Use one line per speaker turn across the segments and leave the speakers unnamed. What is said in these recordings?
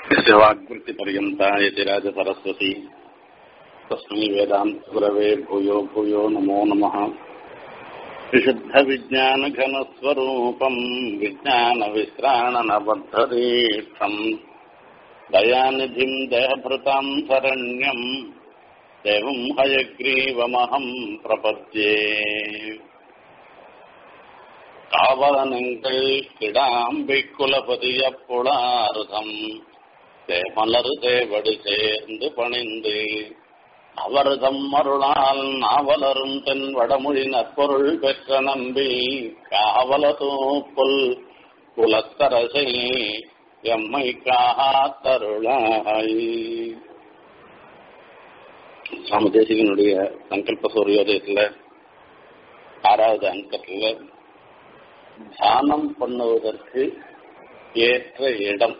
यस्य वाग्वृत्तिपर्यन्ता यतिराजसरस्वती तस्मै वेदान्तगुरवे भूयो भूयो नमो नमः विशुद्धविज्ञानघनस्वरूपम् विज्ञानविश्राणनबद्धदीक्षम् दयानिधिम् देहभृताम् शरण्यम् देवम् हयग्रीवमहम् प्रपद्ये காவலனங்கள் கிடாம்பை குலபதிய புலாருதம் தேமலரு தேவடி சேர்ந்து பணிந்து அவர்தம் அருளால் நாவலரும் தென் வடமொழி நற்பொருள் பெற்ற நம்பி காவல தூப்புல் குலத்தரசை எம்மை காத்தருளாய் சுவாமி தேசிகனுடைய சங்கல்ப சூரியோதயத்துல ஆறாவது அங்கத்துல தியானம் பண்ணுவதற்கு ஏற்ற இடம்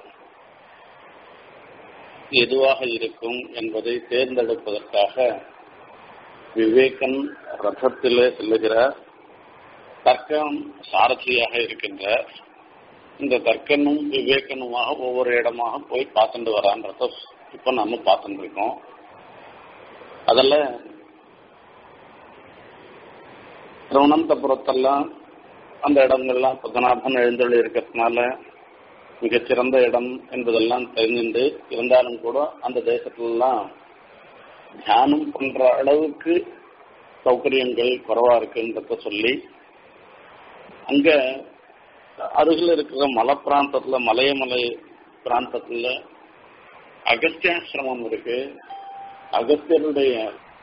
எதுவாக இருக்கும் என்பதை தேர்ந்தெடுப்பதற்காக விவேகன் ரதத்திலே செல்லுகிறார் தர்க்கம் சாரதியாக இருக்கின்றார் இந்த தர்க்கனும் விவேகனுமாக ஒவ்வொரு இடமாக போய் பார்த்துட்டு வரான்றத இப்ப நம்ம பார்த்துட்டு இருக்கோம் அதில் திருவனந்தபுரத்தெல்லாம் அந்த இடங்கள்லாம் பத்மநாபன் எழுந்தொழி இருக்கிறதுனால மிகச்சிறந்த இடம் என்பதெல்லாம் தெரிஞ்சுண்டு இருந்தாலும் கூட அந்த தேசத்துலலாம் தியானம் பண்ற அளவுக்கு சௌகரியங்கள் குறைவா இருக்குன்றத சொல்லி அங்க அருகில் இருக்கிற மலை பிராந்தத்துல மலையமலை பிராந்தத்துல அகஸ்தியாசிரமம் இருக்கு அகஸ்தியருடைய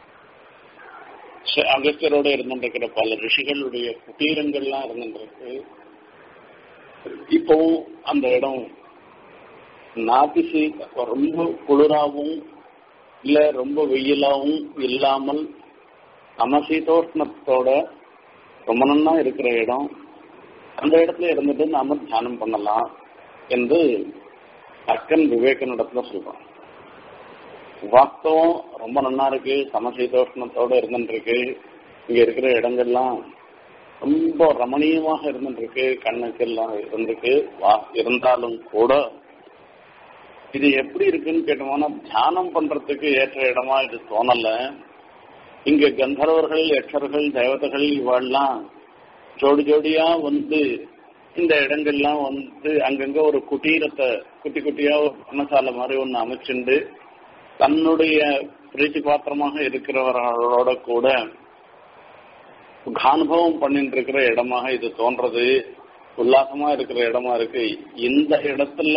அகஸ்தியரோட இருந்துருக்கிற பல ரிஷிகளுடைய குட்டீரங்கள்லாம் இருந்துருக்கு இப்பவும் அந்த இடம் நாபிசி ரொம்ப குளிராகவும் இல்ல ரொம்ப வெயிலாகவும் இல்லாமல் சமசீதோஷ்ணத்தோட ரொம்ப நன்னா இருக்கிற இடம் அந்த இடத்துல இருந்துட்டு நாம தியானம் பண்ணலாம் என்று அக்கன் விவேகனிடத்துல சொல்றோம் வாஸ்தவம் ரொம்ப நல்லா இருக்கு சமசீதோஷ்ணத்தோட இருந்துருக்கு இங்க இருக்கிற இடங்கள்லாம் ரொம்ப ரமணீயமாக இருந்துருக்கு கண்ணுக்கு எல்லாம் இருந்திருக்கு வா இருந்தாலும் கூட இது எப்படி இருக்குன்னு கேட்டோம்னா தியானம் பண்றதுக்கு ஏற்ற இடமா இது தோணல இங்க கந்தர்வர்கள் யட்சர்கள் தேவதைகள் இவாள்லாம் ஜோடி ஜோடியா வந்து இந்த இடங்கள்லாம் வந்து அங்கங்க ஒரு குட்டீரத்தை குட்டி குட்டியா ஒரு பணசாலை மாதிரி ஒன்று அமைச்சுண்டு தன்னுடைய பிரீத்தி பாத்திரமாக இருக்கிறவர்களோட கூட அனுபவம் பண்ணிட்டு இருக்கிற இடமாக இது தோன்றது உல்லாசமா இருக்கிற இடமா இருக்கு இந்த இடத்துல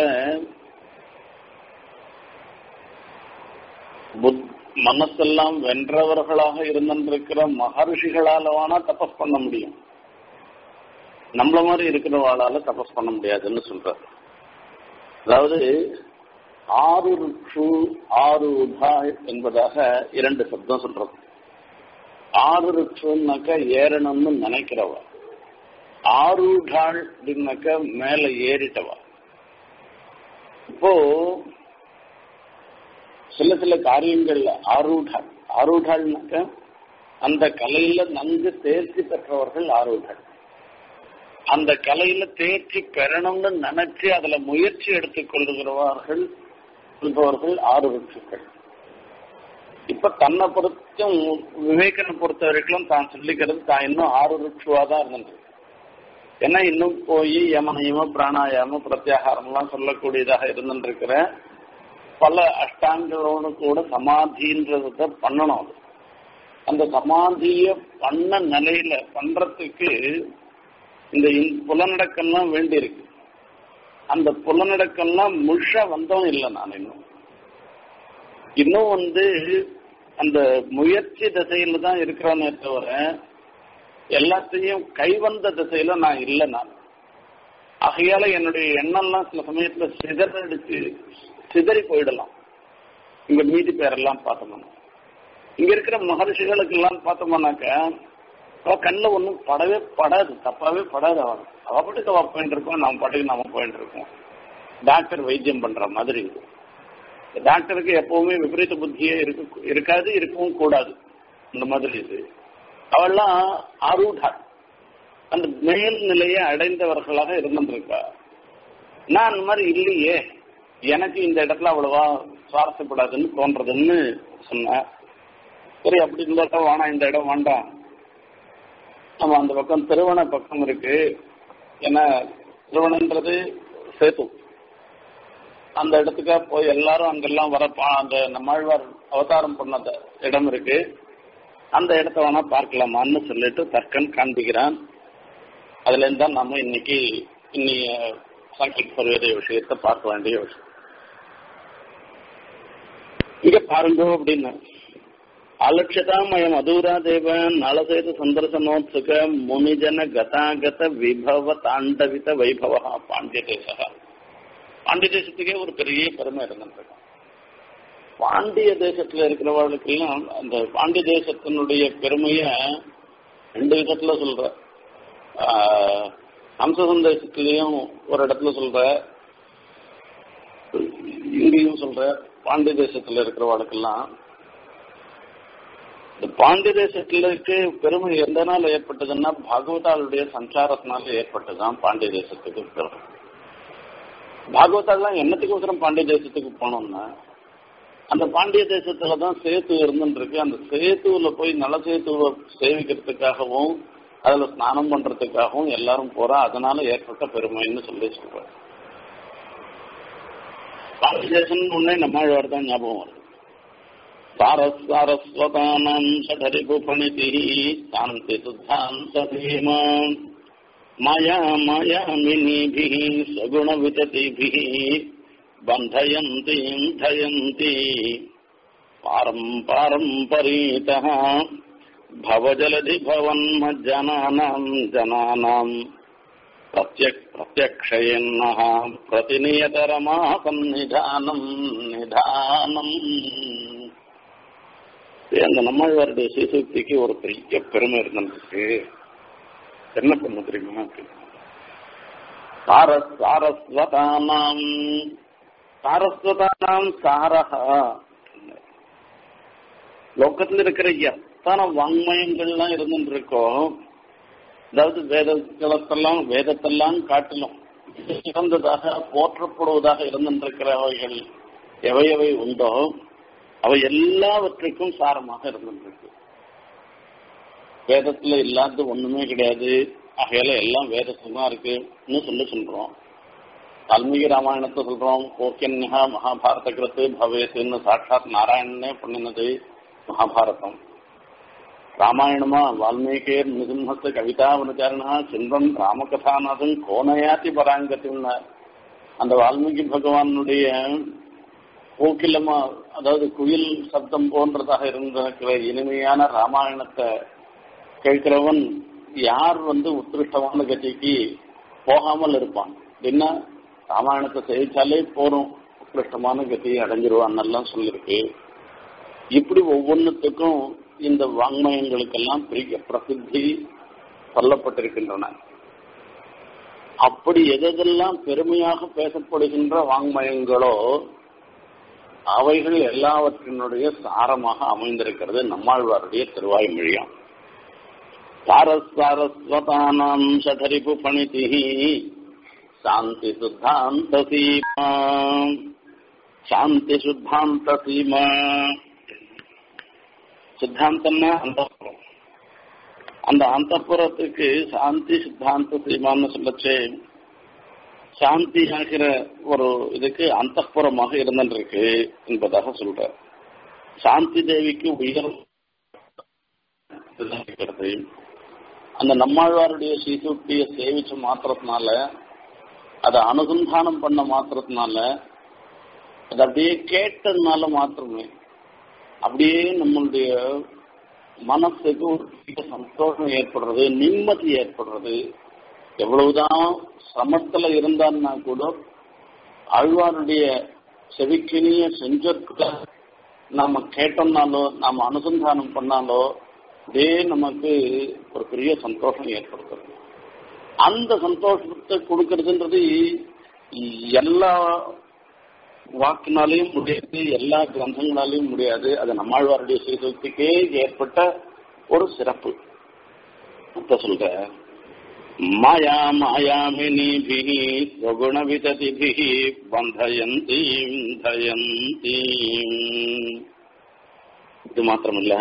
மனசெல்லாம் வென்றவர்களாக இருந்திருக்கிற மகர்ஷிகளாலவானா தபஸ் பண்ண முடியும் நம்மள மாதிரி இருக்கிறவாளால தபஸ் பண்ண முடியாதுன்னு சொல்ற அதாவது ஆறு ருட்சு ஆறு உதா என்பதாக இரண்டு சப்தம் சொல்றது ஆறு ருட்சுனாக்கா ஏறணும்னு நினைக்கிறவ ஆறுடாள் அப்படின்னாக்கா மேல ஏறிட்டவா இப்போ சில சில காரியங்கள்ல ஆரூடாள் ஆரூடாள்னாக்க அந்த கலையில நன்கு தேர்ச்சி பெற்றவர்கள் ஆரூடாள் அந்த கலையில தேர்ச்சி பெறணும்னு நினைச்சு அதுல முயற்சி எடுத்துக் கொள்ளுகிறவர்கள் சொல்பவர்கள் ஆறு ருட்சுக்கள் இப்ப தன்னை பொறுத்தும் விவேகனை பொறுத்த வரைக்கும் தான் சொல்லிக்கிறது தான் இன்னும் ஆறு ருட்சுவா தான் இருந்தது ஏன்னா இன்னும் போய் யமனயம பிராணாயாம பிரத்யாகாரம் எல்லாம் சொல்லக்கூடியதாக இருந்துருக்கிற பல அஷ்டாங்களோடு கூட சமாதின்றத பண்ணணும் அது அந்த சமாதிய பண்ண நிலையில பண்றதுக்கு இந்த புலநடக்கம்லாம் வேண்டி இருக்கு அந்த புலநடக்கம்லாம் முழுஷா வந்தோம் இல்லை நான் இன்னும் இன்னும் வந்து அந்த முயற்சி திசையில தான் இருக்கிறோன்னே தவிர எல்லாத்தையும் கைவந்த திசையில நான் இல்லை நான் ஆகையால என்னுடைய எண்ணம்லாம் சில சமயத்துல சிதறடிச்சு சிதறி போயிடலாம் இங்க மீதி பேரெல்லாம் பார்த்தோம்னா இங்க இருக்கிற மகர்ஷிகளுக்கு எல்லாம் பார்த்தோம்னாக்க அவ கண்ணில் ஒன்றும் படவே படாது தப்பாவே படாது அவன் அவ பாட்டுக்கு அவ போயிட்டு இருக்கோம் நம்ம பாட்டுக்கு நம்ம போயிட்டு இருக்கோம் டாக்டர் வைத்தியம் பண்ற மாதிரி டாக்டருக்கு எப்பவுமே விபரீத புத்தியே இருக்க இருக்காது இருக்கவும் கூடாது இந்த மாதிரி இது அவெல்லாம் ஆரூடா அந்த மேல் நிலையை அடைந்தவர்களாக இருந்திருக்கா நான் அந்த மாதிரி இல்லையே எனக்கு இந்த இடத்துல அவ்வளவா சுவாரஸ்யப்படாதுன்னு தோன்றதுன்னு சொன்னேன் சரி அப்படி இருந்தாக்கா வேணாம் இந்த இடம் வேண்டாம் நம்ம அந்த பக்கம் திருவண பக்கம் இருக்கு ஏன்னா திருவணன்றது சேத்து அந்த இடத்துக்கா போய் எல்லாரும் அங்கெல்லாம் வர பா- அந்த நம்மாழ்வார் அவதாரம் பண்ண அந்த இடம் இருக்கு அந்த இடத்த வேணா பார்க்கலாமான்னு சொல்லிட்டு தர்க்கன் காண்பிக்கிறான் அதுல இருந்து தான் நாம இன்னைக்கு இன்னி சங்கல்ப பருவத விஷயத்தை பார்க்க வேண்டிய விஷயம் இங்க பாருங்க அப்படின்னு அலட்சதாமயம் அதூரா தேவன் நலசேது சந்தர்சனோத்சுக முனிஜன கதாகத விபவ தாண்டவித வைபவ பாண்டிய தேசா பாண்டிய தேசத்துக்கே ஒரு பெரிய பெருமை இருந்திருக்கும் பாண்டிய தேசத்துல இருக்கிறவர்களுக்கெல்லாம் அந்த பாண்டிய தேசத்தினுடைய பெருமைய ரெண்டு விதத்துல சொல்ற ஆஹ், ஹம்சசந்தேசத்திலையும் ஒரு இடத்துல சொல்ற இங்கேயும் சொல்ற பாண்டிய தேசத்துல இருக்கிறவர்களுக்கெல்லாம் இந்த பாண்டிய தேசத்திற்கு பெருமை எந்த நாள் ஏற்பட்டதுன்னா பாகவதாளுடைய சஞ்சாரத்தினால ஏற்பட்டதுதான் பாண்டிய தேசத்துக்கு பெருமை பாகவதாலாம் என்னத்துக்கோசரம் பாண்டிய தேசத்துக்கு போனோம்னா அந்த பாண்டிய தேசத்துல தான் சேத்து இருந்துட்டு இருக்கு அந்த சேத்துவுல போய் நல சேத்துவை சேவிக்கிறதுக்காகவும் அதுல ஸ்நானம் பண்றதுக்காகவும் எல்லாரும் போறா அதனால ஏற்பட்ட பெருமைன்னு சொல்லி சொல்றாரு பாண்டிய தேசம் உடனே நம்மாழ்வார் தான் ஞாபகம் வருது சாரஸ்வதானம் சடரிபுபணிதி சாந்தி சுத்தாந்தீமா மாயா மாயாமினிபிः सगुणविततिभिः बन्धयन्तीं धयन्ति पारम् पारम्परीतः भवजलधि भवन्मज्जनानाम् जनानाम् प्रत्यक् प्रत्यक्षयन्नः प्रतिनियतरमासन्निधानम् निधानम् அந்த நம்மாழ்வாருடைய சீசுக்திக்கு ஒரு பெரிய பெருமை இருந்திருக்கு என்ன பண்ண தெரியுமா சாரஸ் சாரஸ்வதானாம் சாரஸ்வதானாம் சாரஹா லோகத்துல இருக்கிற எத்தனை வாங்மயங்கள்லாம் இருந்துட்டு இருக்கோ அதாவது வேதங்களத்தெல்லாம் வேதத்தெல்லாம் காட்டிலும் சிறந்ததாக போற்றப்படுவதாக இருந்திருக்கிறவைகள் எவை எவை உண்டோ அவை எல்லாவற்றுக்கும் சாரமாக இருந்திருக்கு வேதத்துல இல்லாத ஒண்ணுமே கிடையாது ஆகையால எல்லாம் வேதத்துல தான் இருக்குன்னு சொல்லி சொல்றோம் வால்மீகி ராமாயணத்தை சொல்றோம் கோக்கியன்யா மகாபாரத கிருத்து பவேத்துன்னு சாட்சாத் நாராயணனே பண்ணினது மகாபாரதம் ராமாயணமா வால்மீகி நிசிம்ஹத்து கவிதாவனுச்சாரணா சிந்தம் ராமகதாநாதன் கோனயாத்தி பராங்கத்தின்னு அந்த வால்மீகி பகவானுடைய கோக்கிலமா அதாவது குயில் சப்தம் போன்றதாக இருந்திருக்கிற இனிமையான ராமாயணத்தை கேட்கிறவன் யார் வந்து உத்கிருஷ்டமான கட்சிக்கு போகாமல் இருப்பான் என்ன ராமாயணத்தை சேவிச்சாலே போறோம் உத்கிருஷ்டமான கத்தியை அடைஞ்சிருவான்னு சொல்லியிருக்கு இப்படி ஒவ்வொன்றுத்துக்கும் இந்த வாங்மயங்களுக்கெல்லாம் பெரிய பிரசித்தி சொல்லப்பட்டிருக்கின்றன அப்படி எதெல்லாம் பெருமையாக பேசப்படுகின்ற வாங்மயங்களோ அவைகள் எல்லாவற்றினுடைய சாரமாக அமைந்திருக்கிறது நம்மாழ்வாருடைய திருவாய்மொழியாம் சாரஸ்வதானாம் சதரிபு பணிதி சாந்தி சுத்தாந்த சீமா சாந்தி சுத்தாந்த சீமா சித்தாந்தம்னா அந்தப்புறம் அந்த அந்தப்புறத்துக்கு சாந்தி சித்தாந்த சீமான்னு சொல்லச்சே சாந்தி ஆகிற ஒரு இதுக்கு அந்தப்புறமாக இருந்திருக்கு என்பதாக சொல்ற சாந்தி தேவிக்கு உயர் இருக்கிறது அந்த நம்மாழ்வாருடைய சீசுக்தியை சேவிச்ச மாத்திரத்தினால அதை அனுசந்தானம் பண்ண மாத்திரத்தினால அது அப்படியே கேட்டதுனால மாத்திரமே அப்படியே நம்மளுடைய மனசுக்கு ஒரு பெரிய சந்தோஷம் ஏற்படுறது நிம்மதி ஏற்படுறது எவ்வளவுதான் சிரமத்துல இருந்தான்னா கூட ஆழ்வாருடைய செவிக்கினிய செஞ்சொற்களை நாம கேட்டோம்னாலோ நாம அனுசந்தானம் பண்ணாலோ அதே நமக்கு ஒரு பெரிய சந்தோஷம் ஏற்படுத்துறது அந்த சந்தோஷத்தை கொடுக்கறதுன்றது எல்லா வாக்கினாலையும் முடியாது எல்லா கிரந்தங்களாலையும் முடியாது அது நம்மாழ்வாருடைய சீசக்திக்கே ஏற்பட்ட ஒரு சிறப்பு சொல்ற மாயா மாயாமினிபிः स्वगुणविततिभिः பந்தயந்தீம் தயந்தீம் இது மாத்திரமல்ல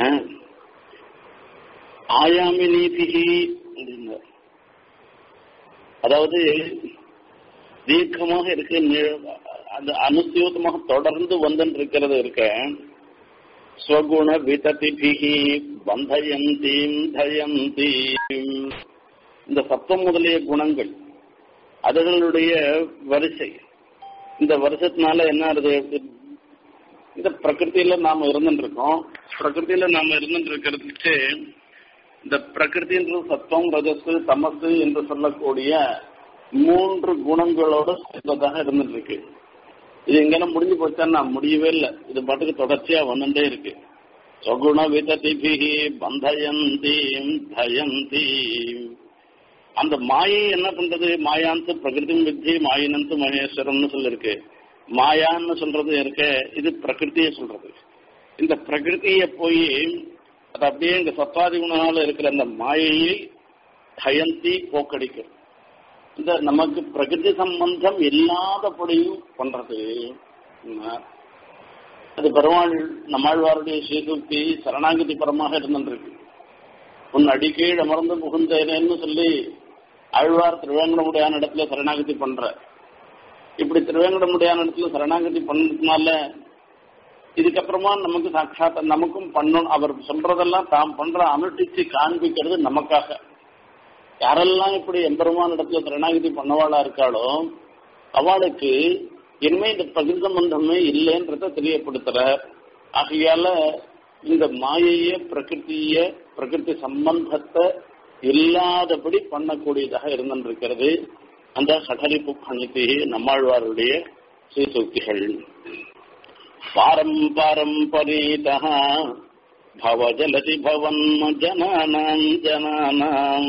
ஆயாமினிபிகி அப்படின்னார் அதாவது தீர்க்கமாக இருக்க நி- அந்த அனுசியூத்தமாக தொடர்ந்து வந்துட்டு இருக்கிறது இருக்க ஸ்வகுண விததிபிகி பந்தயந்தீம் தயந்தீம் இந்த சத்தம் முதலிய குணங்கள் அதுகளுடைய வரிசை இந்த வருஷத்தினால என்ன ஆகுது இந்த பிரகிருதியில நாம இருந்துட்டு இருக்கோம் பிரகிருதியில நாம இருந்துட்டு இருக்கிறதுக்கு இந்த பிரகிருதின்றது சத்தம் ரஜசு தமசு என்று சொல்லக்கூடிய மூன்று குணங்களோட சேர்ந்ததாக இருந்துட்டு இருக்கு இது எங்கெல்லாம் முடிஞ்சு போச்சான்னு நான் முடியவே இல்லை இது பாட்டுக்கு தொடர்ச்சியா வந்துட்டே இருக்கு சகுண விததிபிகி பந்தயந்தீம் தயந்தீம் அந்த மாயை என்ன பண்றது மாயாந்து பிரகிருதி வித்தி மாயினந்து மகேஸ்வரம்னு சொல்லிருக்கு மாயான்னு சொல்றது இருக்க இது பிரகிருதியை சொல்றது இந்த பிரகிருதியை போய் அது அப்படியே இந்த சத்வாதி குணால இருக்கிற அந்த மாயையை தயந்தி போக்கடிக்கும் இந்த நமக்கு பிரகிருதி சம்பந்தம் இல்லாதபடியும் பண்றது என்ன? அது பெருமாள் நம்மாழ்வாருடைய ஸ்ரீசுக்தி சரணாகதி பரமாக இருந்துருக்கு உன் அடிக்கீழ் அமர்ந்து புகுந்தேனேன்னு சொல்லி ஆழ்வார் திருவேங்கடமுடியான இடத்துல சரணாகதி பண்ற இப்படி திருவேங்கடமுடியான இடத்துல சரணாகதி பண்ணதுனால இதுக்கப்புறமா நமக்கு சாட்சாத் நமக்கும் பண்ணணும் அவர் சொல்றதெல்லாம் தாம் பண்ற அனுஷ்டிச்சு காண்பிக்கிறது நமக்காக யாரெல்லாம் இப்படி எம்பெருமான் இடத்துல சரணாகதி பண்ணவாளா இருக்காளோ அவளுக்கு இனிமே இந்த பகிர் சம்பந்தமே இல்லைன்றத தெரியப்படுத்துற ஆகையால இந்த மாயைய பிரகிருத்திய பிரகிருதி சம்பந்தத்தை இல்லாதபடி பண்ணக்கூடியதாக இருந்திருக்கிறது அந்த சடலிப்பு பணித்தி நம்மாழ்வாருடைய ஸ்ரீசூக்திகள் பாரம் பரீதா भवजलति भवन्म जनानाम् जनानाम्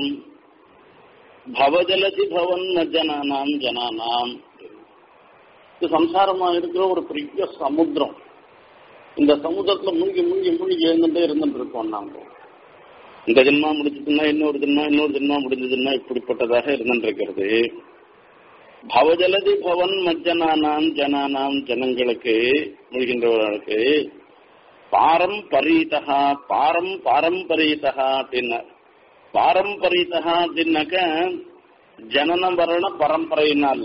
भवजलति भवन्म ஜனானாம் ஜனானாம் இது சம்சாரமா இருக்கிற ஒரு பெரிய சமுத்திரம் இந்த சமுத்திரத்துல மூழ்கி மூழ்கி மூழ்கி எழுந்துட்டே இருந்துட்டு இருக்கோம் நாம இந்த ஜென்மா முடிச்சதுன்னா இன்னொரு ஜென்மா இன்னொரு ஜென்மா முடிஞ்சதுன்னா இப்படிப்பட்டதாக இருந்துட்டு இருக்கிறது பவஜலதி பவன் மஜ்ஜனானாம் ஜனானாம் ஜனங்களுக்கு மூழ்கின்றவர்களுக்கு பாரம் பரீதா பாரம் பாரம்பரீதா அப்படின்னா பாரம்பரீதா அப்படின்னாக்க ஜனன மரண பரம்பரையினால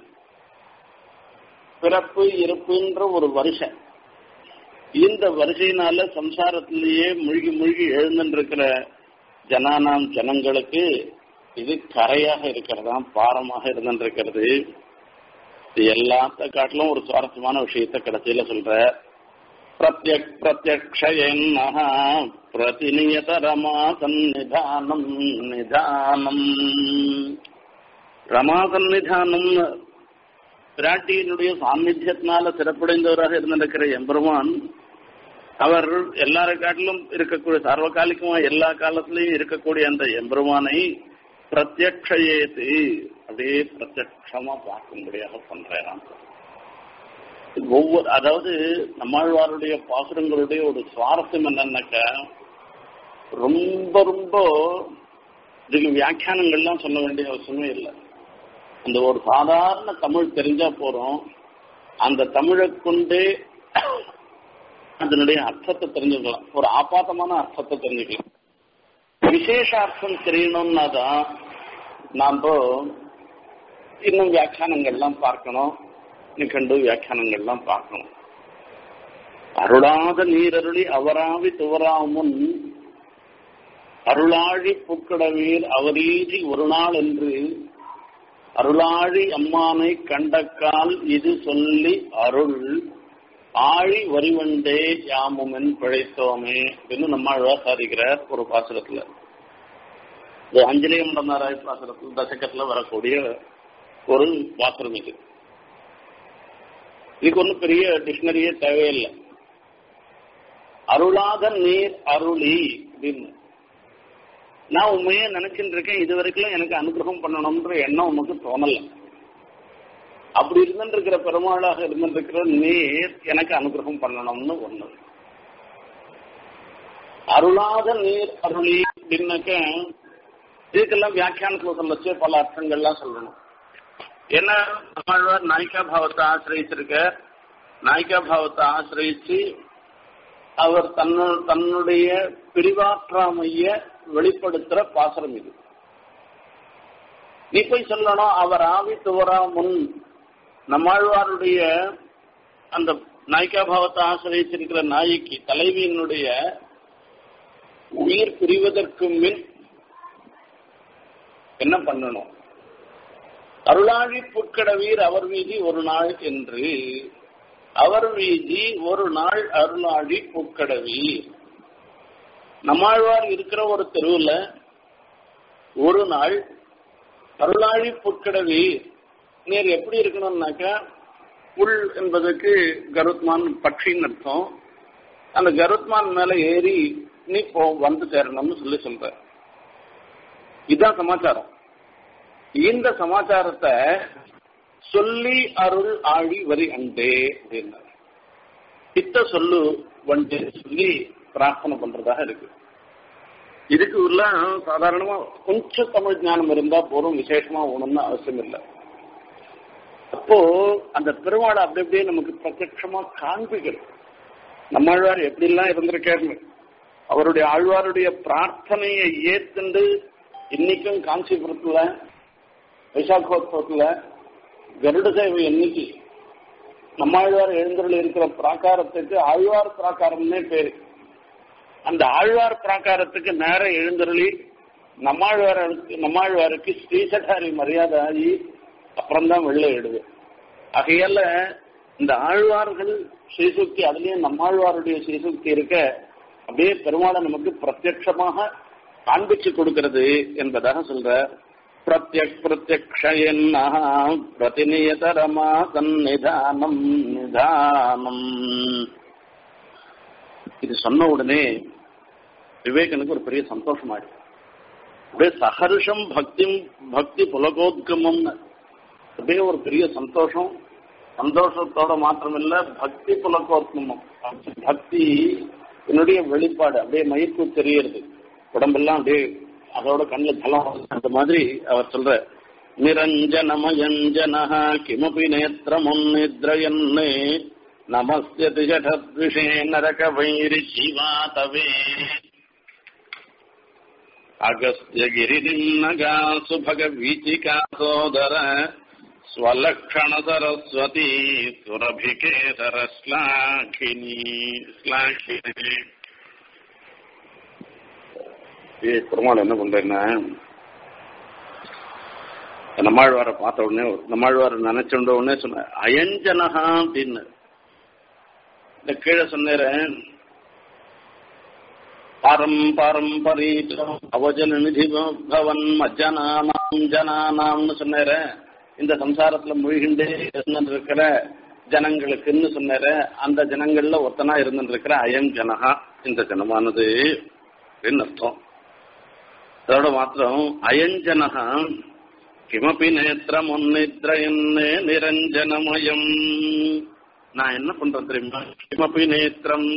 பிறப்பு இருப்புன்ற ஒரு வருஷம் இந்த வரிசையினால சம்சாரத்திலேயே மூழ்கி மூழ்கி எழுந்துருக்கிற ஜனானாம் ஜனங்களுக்கு இது கரையாக இருக்கிறதா பாரமாக இருந்துருக்கிறது இது எல்லாத்த காட்டிலும் ஒரு சுவாரஸ்யமான விஷயத்த கடைசியில சொல்ற பிரத்யக் பிரத்யக்ஷயன்னः பிரதிநியத ரமா சந்நிதானம் நிதானம் ரமா சந்நிதானம் பிராட்டியினுடைய சாநித்தியத்தினால சிறப்படைந்தவராக இருந்திருக்கிற எம்பெருமான் அவர் எல்லார காட்டிலும் இருக்கக்கூடிய சார்வகாலிகமா எல்லா காலத்திலையும் இருக்கக்கூடிய அந்த எம்பெருமானை பிரத்யக்ஷயேத்து அப்படியே பிரத்யக்ஷமா பார்க்கும்படியாக பண்றாராம் ஒவ்வொரு அதாவது நம்மாழ்வாருடைய பாசுரங்களுடைய ஒரு சுவாரஸ்யம் என்னன்னாக்க ரொம்ப ரொம்ப இதுக்கு வியாக்கியானங்கள்லாம் சொல்ல வேண்டிய அவசியமே இல்லை அந்த ஒரு சாதாரண தமிழ் தெரிஞ்சா போறோம் அந்த தமிழை கொண்டே அதனுடைய அர்த்தத்தை தெரிஞ்சுக்கலாம் ஒரு ஆபாத்தமான அர்த்தத்தை தெரிஞ்சுக்கலாம் விசேஷ அர்த்தம் தெரியணும்னா தான் நாம் இன்னும் வியாக்கியானங்கள்லாம் பார்க்கணும் நிகண்டு வியாக்கியானங்கள்லாம் பார்க்கணும் அருளாத நீரருளி அவராவி துவராமுன் அருளாழி புக்கடவீர் அவரீதி ஒரு நாள் என்று அருளாழி அம்மானை கண்டக்கால் இது சொல்லி அருள் ஆழி வரிவண்டே யாமுமென் பிழைத்தோமே அப்படின்னு நம்மாழ்வார் சாதிக்கிறார் ஒரு பாசுரத்துல இது அஞ்சலியம் நடந்தாராய் பாசுரத்தில் தசகத்துல வரக்கூடிய ஒரு பாசுரம் இது இதுக்கு ஒன்றும் பெரிய டிக்ஷனரியே தேவையில்லை அருளாத நீர் அருளி அப்படின்னு நான் உண்மையே நினைச்சுட்டு இருக்கேன் இது வரைக்கும் எனக்கு அனுகிரகம் பண்ணணும்ன்ற எண்ணம் உனக்கு தோணல அப்படி இருந்துட்டு இருக்கிற பெருமாளாக இருந்துட்டு இருக்கிற நீர் எனக்கு அனுகிரகம் பண்ணணும்னு ஒண்ணு அருளாத நீர் அருளி அப்படின்னாக்க இதுக்கெல்லாம் வியாக்கியானத்துல சொல்லச்சு பல அர்த்தங்கள்லாம் சொல்லணும் ஏன்னா நம்மாழ்வார் நாயிகா பாவத்தை ஆசிரியச்சிருக்க நாயிகா பாவத்தை ஆசிரியச்சு அவர் தன்னு தன்னுடைய பிரிவாற்றாமைய வெளிப்படுத்துற பாசனம் இது நீ போய் சொல்லணும் அவர் ஆவி துவரா முன் நம்மாழ்வாருடைய அந்த நாயிகா பாவத்தை ஆசிரியச்சிருக்கிற நாய்க்கு தலைவியினுடைய உயிர் பிரிவதற்கு முன் என்ன பண்ணணும் அருளாழி புற்கடவீர் அவர் மீதி ஒரு நாள் என்று அவர் மீதி ஒரு நாள் அருளாழி புற்கடவீர் நம்மாழ்வார் இருக்கிற ஒரு தெருவுல ஒரு நாள் அருளாழி புற்கடவீர் நீர் எப்படி இருக்கணும்னாக்கா புல் என்பதற்கு கருத்மான் பட்சின்னு அர்த்தம் அந்த கருத்மான் மேல ஏறி நீ போ வந்து சேரணும்னு சொல்லி சொல்ற இதுதான் சமாச்சாரம் இந்த சமாச்சாரத்தை சொல்லி அருள் ஆழி வரி அண்டே அப்படின்னாரு இத்த சொல்லு வந்து சொல்லி பிரார்த்தனை பண்றதாக இருக்கு இதுக்கு உள்ள சாதாரணமா கொஞ்சம் தமிழ் ஞானம் இருந்தா போதும் விசேஷமா ஒண்ணும்னு அவசியம் இல்லை அப்போ அந்த பெருமாளை அப்படி அப்படியே நமக்கு பிரத்யட்சமா காண்பிக்கிறது நம்மாழ்வார் எப்படிலாம் இருந்திருக்காருன்னு அவருடைய ஆழ்வாருடைய பிரார்த்தனையை ஏத்துண்டு இன்னைக்கும் காஞ்சிபுரத்துல வைசாக்கோத்சவத்துல கருட சேவை என்னைக்கு நம்மாழ்வார் எழுந்தருள் இருக்கிற பிராகாரத்துக்கு ஆழ்வார் பிராகாரம்னே பேரு அந்த ஆழ்வார் பிராகாரத்துக்கு நேர எழுந்தருளி நம்மாழ்வாருக்கு நம்மாழ்வாருக்கு ஸ்ரீசட்டாரி மரியாதை ஆகி அப்புறம்தான் வெளில எழுது ஆகையால இந்த ஆழ்வார்கள் ஸ்ரீசுக்தி அதுலயும் நம்மாழ்வாருடைய ஸ்ரீசுக்தி இருக்க அப்படியே பெருமாளை நமக்கு பிரத்யட்சமாக காண்பிச்சு கொடுக்கிறது என்பதாக சொல்ற பிரத்யக் பிரத்யக்ஷயன்னா பிரதிநியதரமா சந்நிதானம் நிதானம் இது சொன்ன உடனே விவேகனுக்கு ஒரு பெரிய சந்தோஷம் ஆயிடுச்சு அப்படியே சஹர்ஷம் பக்தி பக்தி புலகோத்கமம் அப்படியே ஒரு பெரிய சந்தோஷம் சந்தோஷத்தோட மாத்திரமில்ல பக்தி புலகோத்கமம் பக்தி என்னுடைய வெளிப்பாடு அப்படியே மயிர்ப்பு தெரியறது உடம்பெல்லாம் அப்படியே அதோட கண்ணில் தலம் அந்த மாதிரி அவர் சொல்ற நிரஞ்சனமயஞ்சன கிமபி நேத்திரமுன்னித்ரயன்னு நமஸ்யதி ஜடத்விஷே நரக வைரி சிவாதவே அகஸ்தியகிரிநகா சுபகவீச்சிகா சோதர ஸ்வலக்ஷண சரஸ்வதி சுரபிகேதர ஸ்லாகினி ஸ்லாகினி ஏ பெருமாள் என்ன பண்றேன்னா நம்மாழ்வாரை பார்த்த உடனே நம்மாழ்வாரை நினைச்ச உடனே சொன்ன அயஞ்சனஹா அப்படின்னு இந்த கீழே சொன்னேன் பாரம் பாரம்பரீச்சம் அவஜன நிதி பவன் மஜ்ஜனானாம் ஜனானாம்னு சொன்னேர இந்த சம்சாரத்துல மூழ்கிண்டே இருந்துருக்கிற ஜனங்களுக்குன்னு சொன்னேர அந்த ஜனங்கள்ல ஒத்தனா இருந்துருக்கிற அயம் ஜனகா இந்த ஜனமானது அப்படின்னு அர்த்தம் அதோட மாத்திரம் அயஞ்சனகா கிமபி நேத்திரம் முன்னித்ரயன்னு நிரஞ்சனமயம் நான் என்ன பண்றேன் தெரியுமா கிமபி நேத்திரம்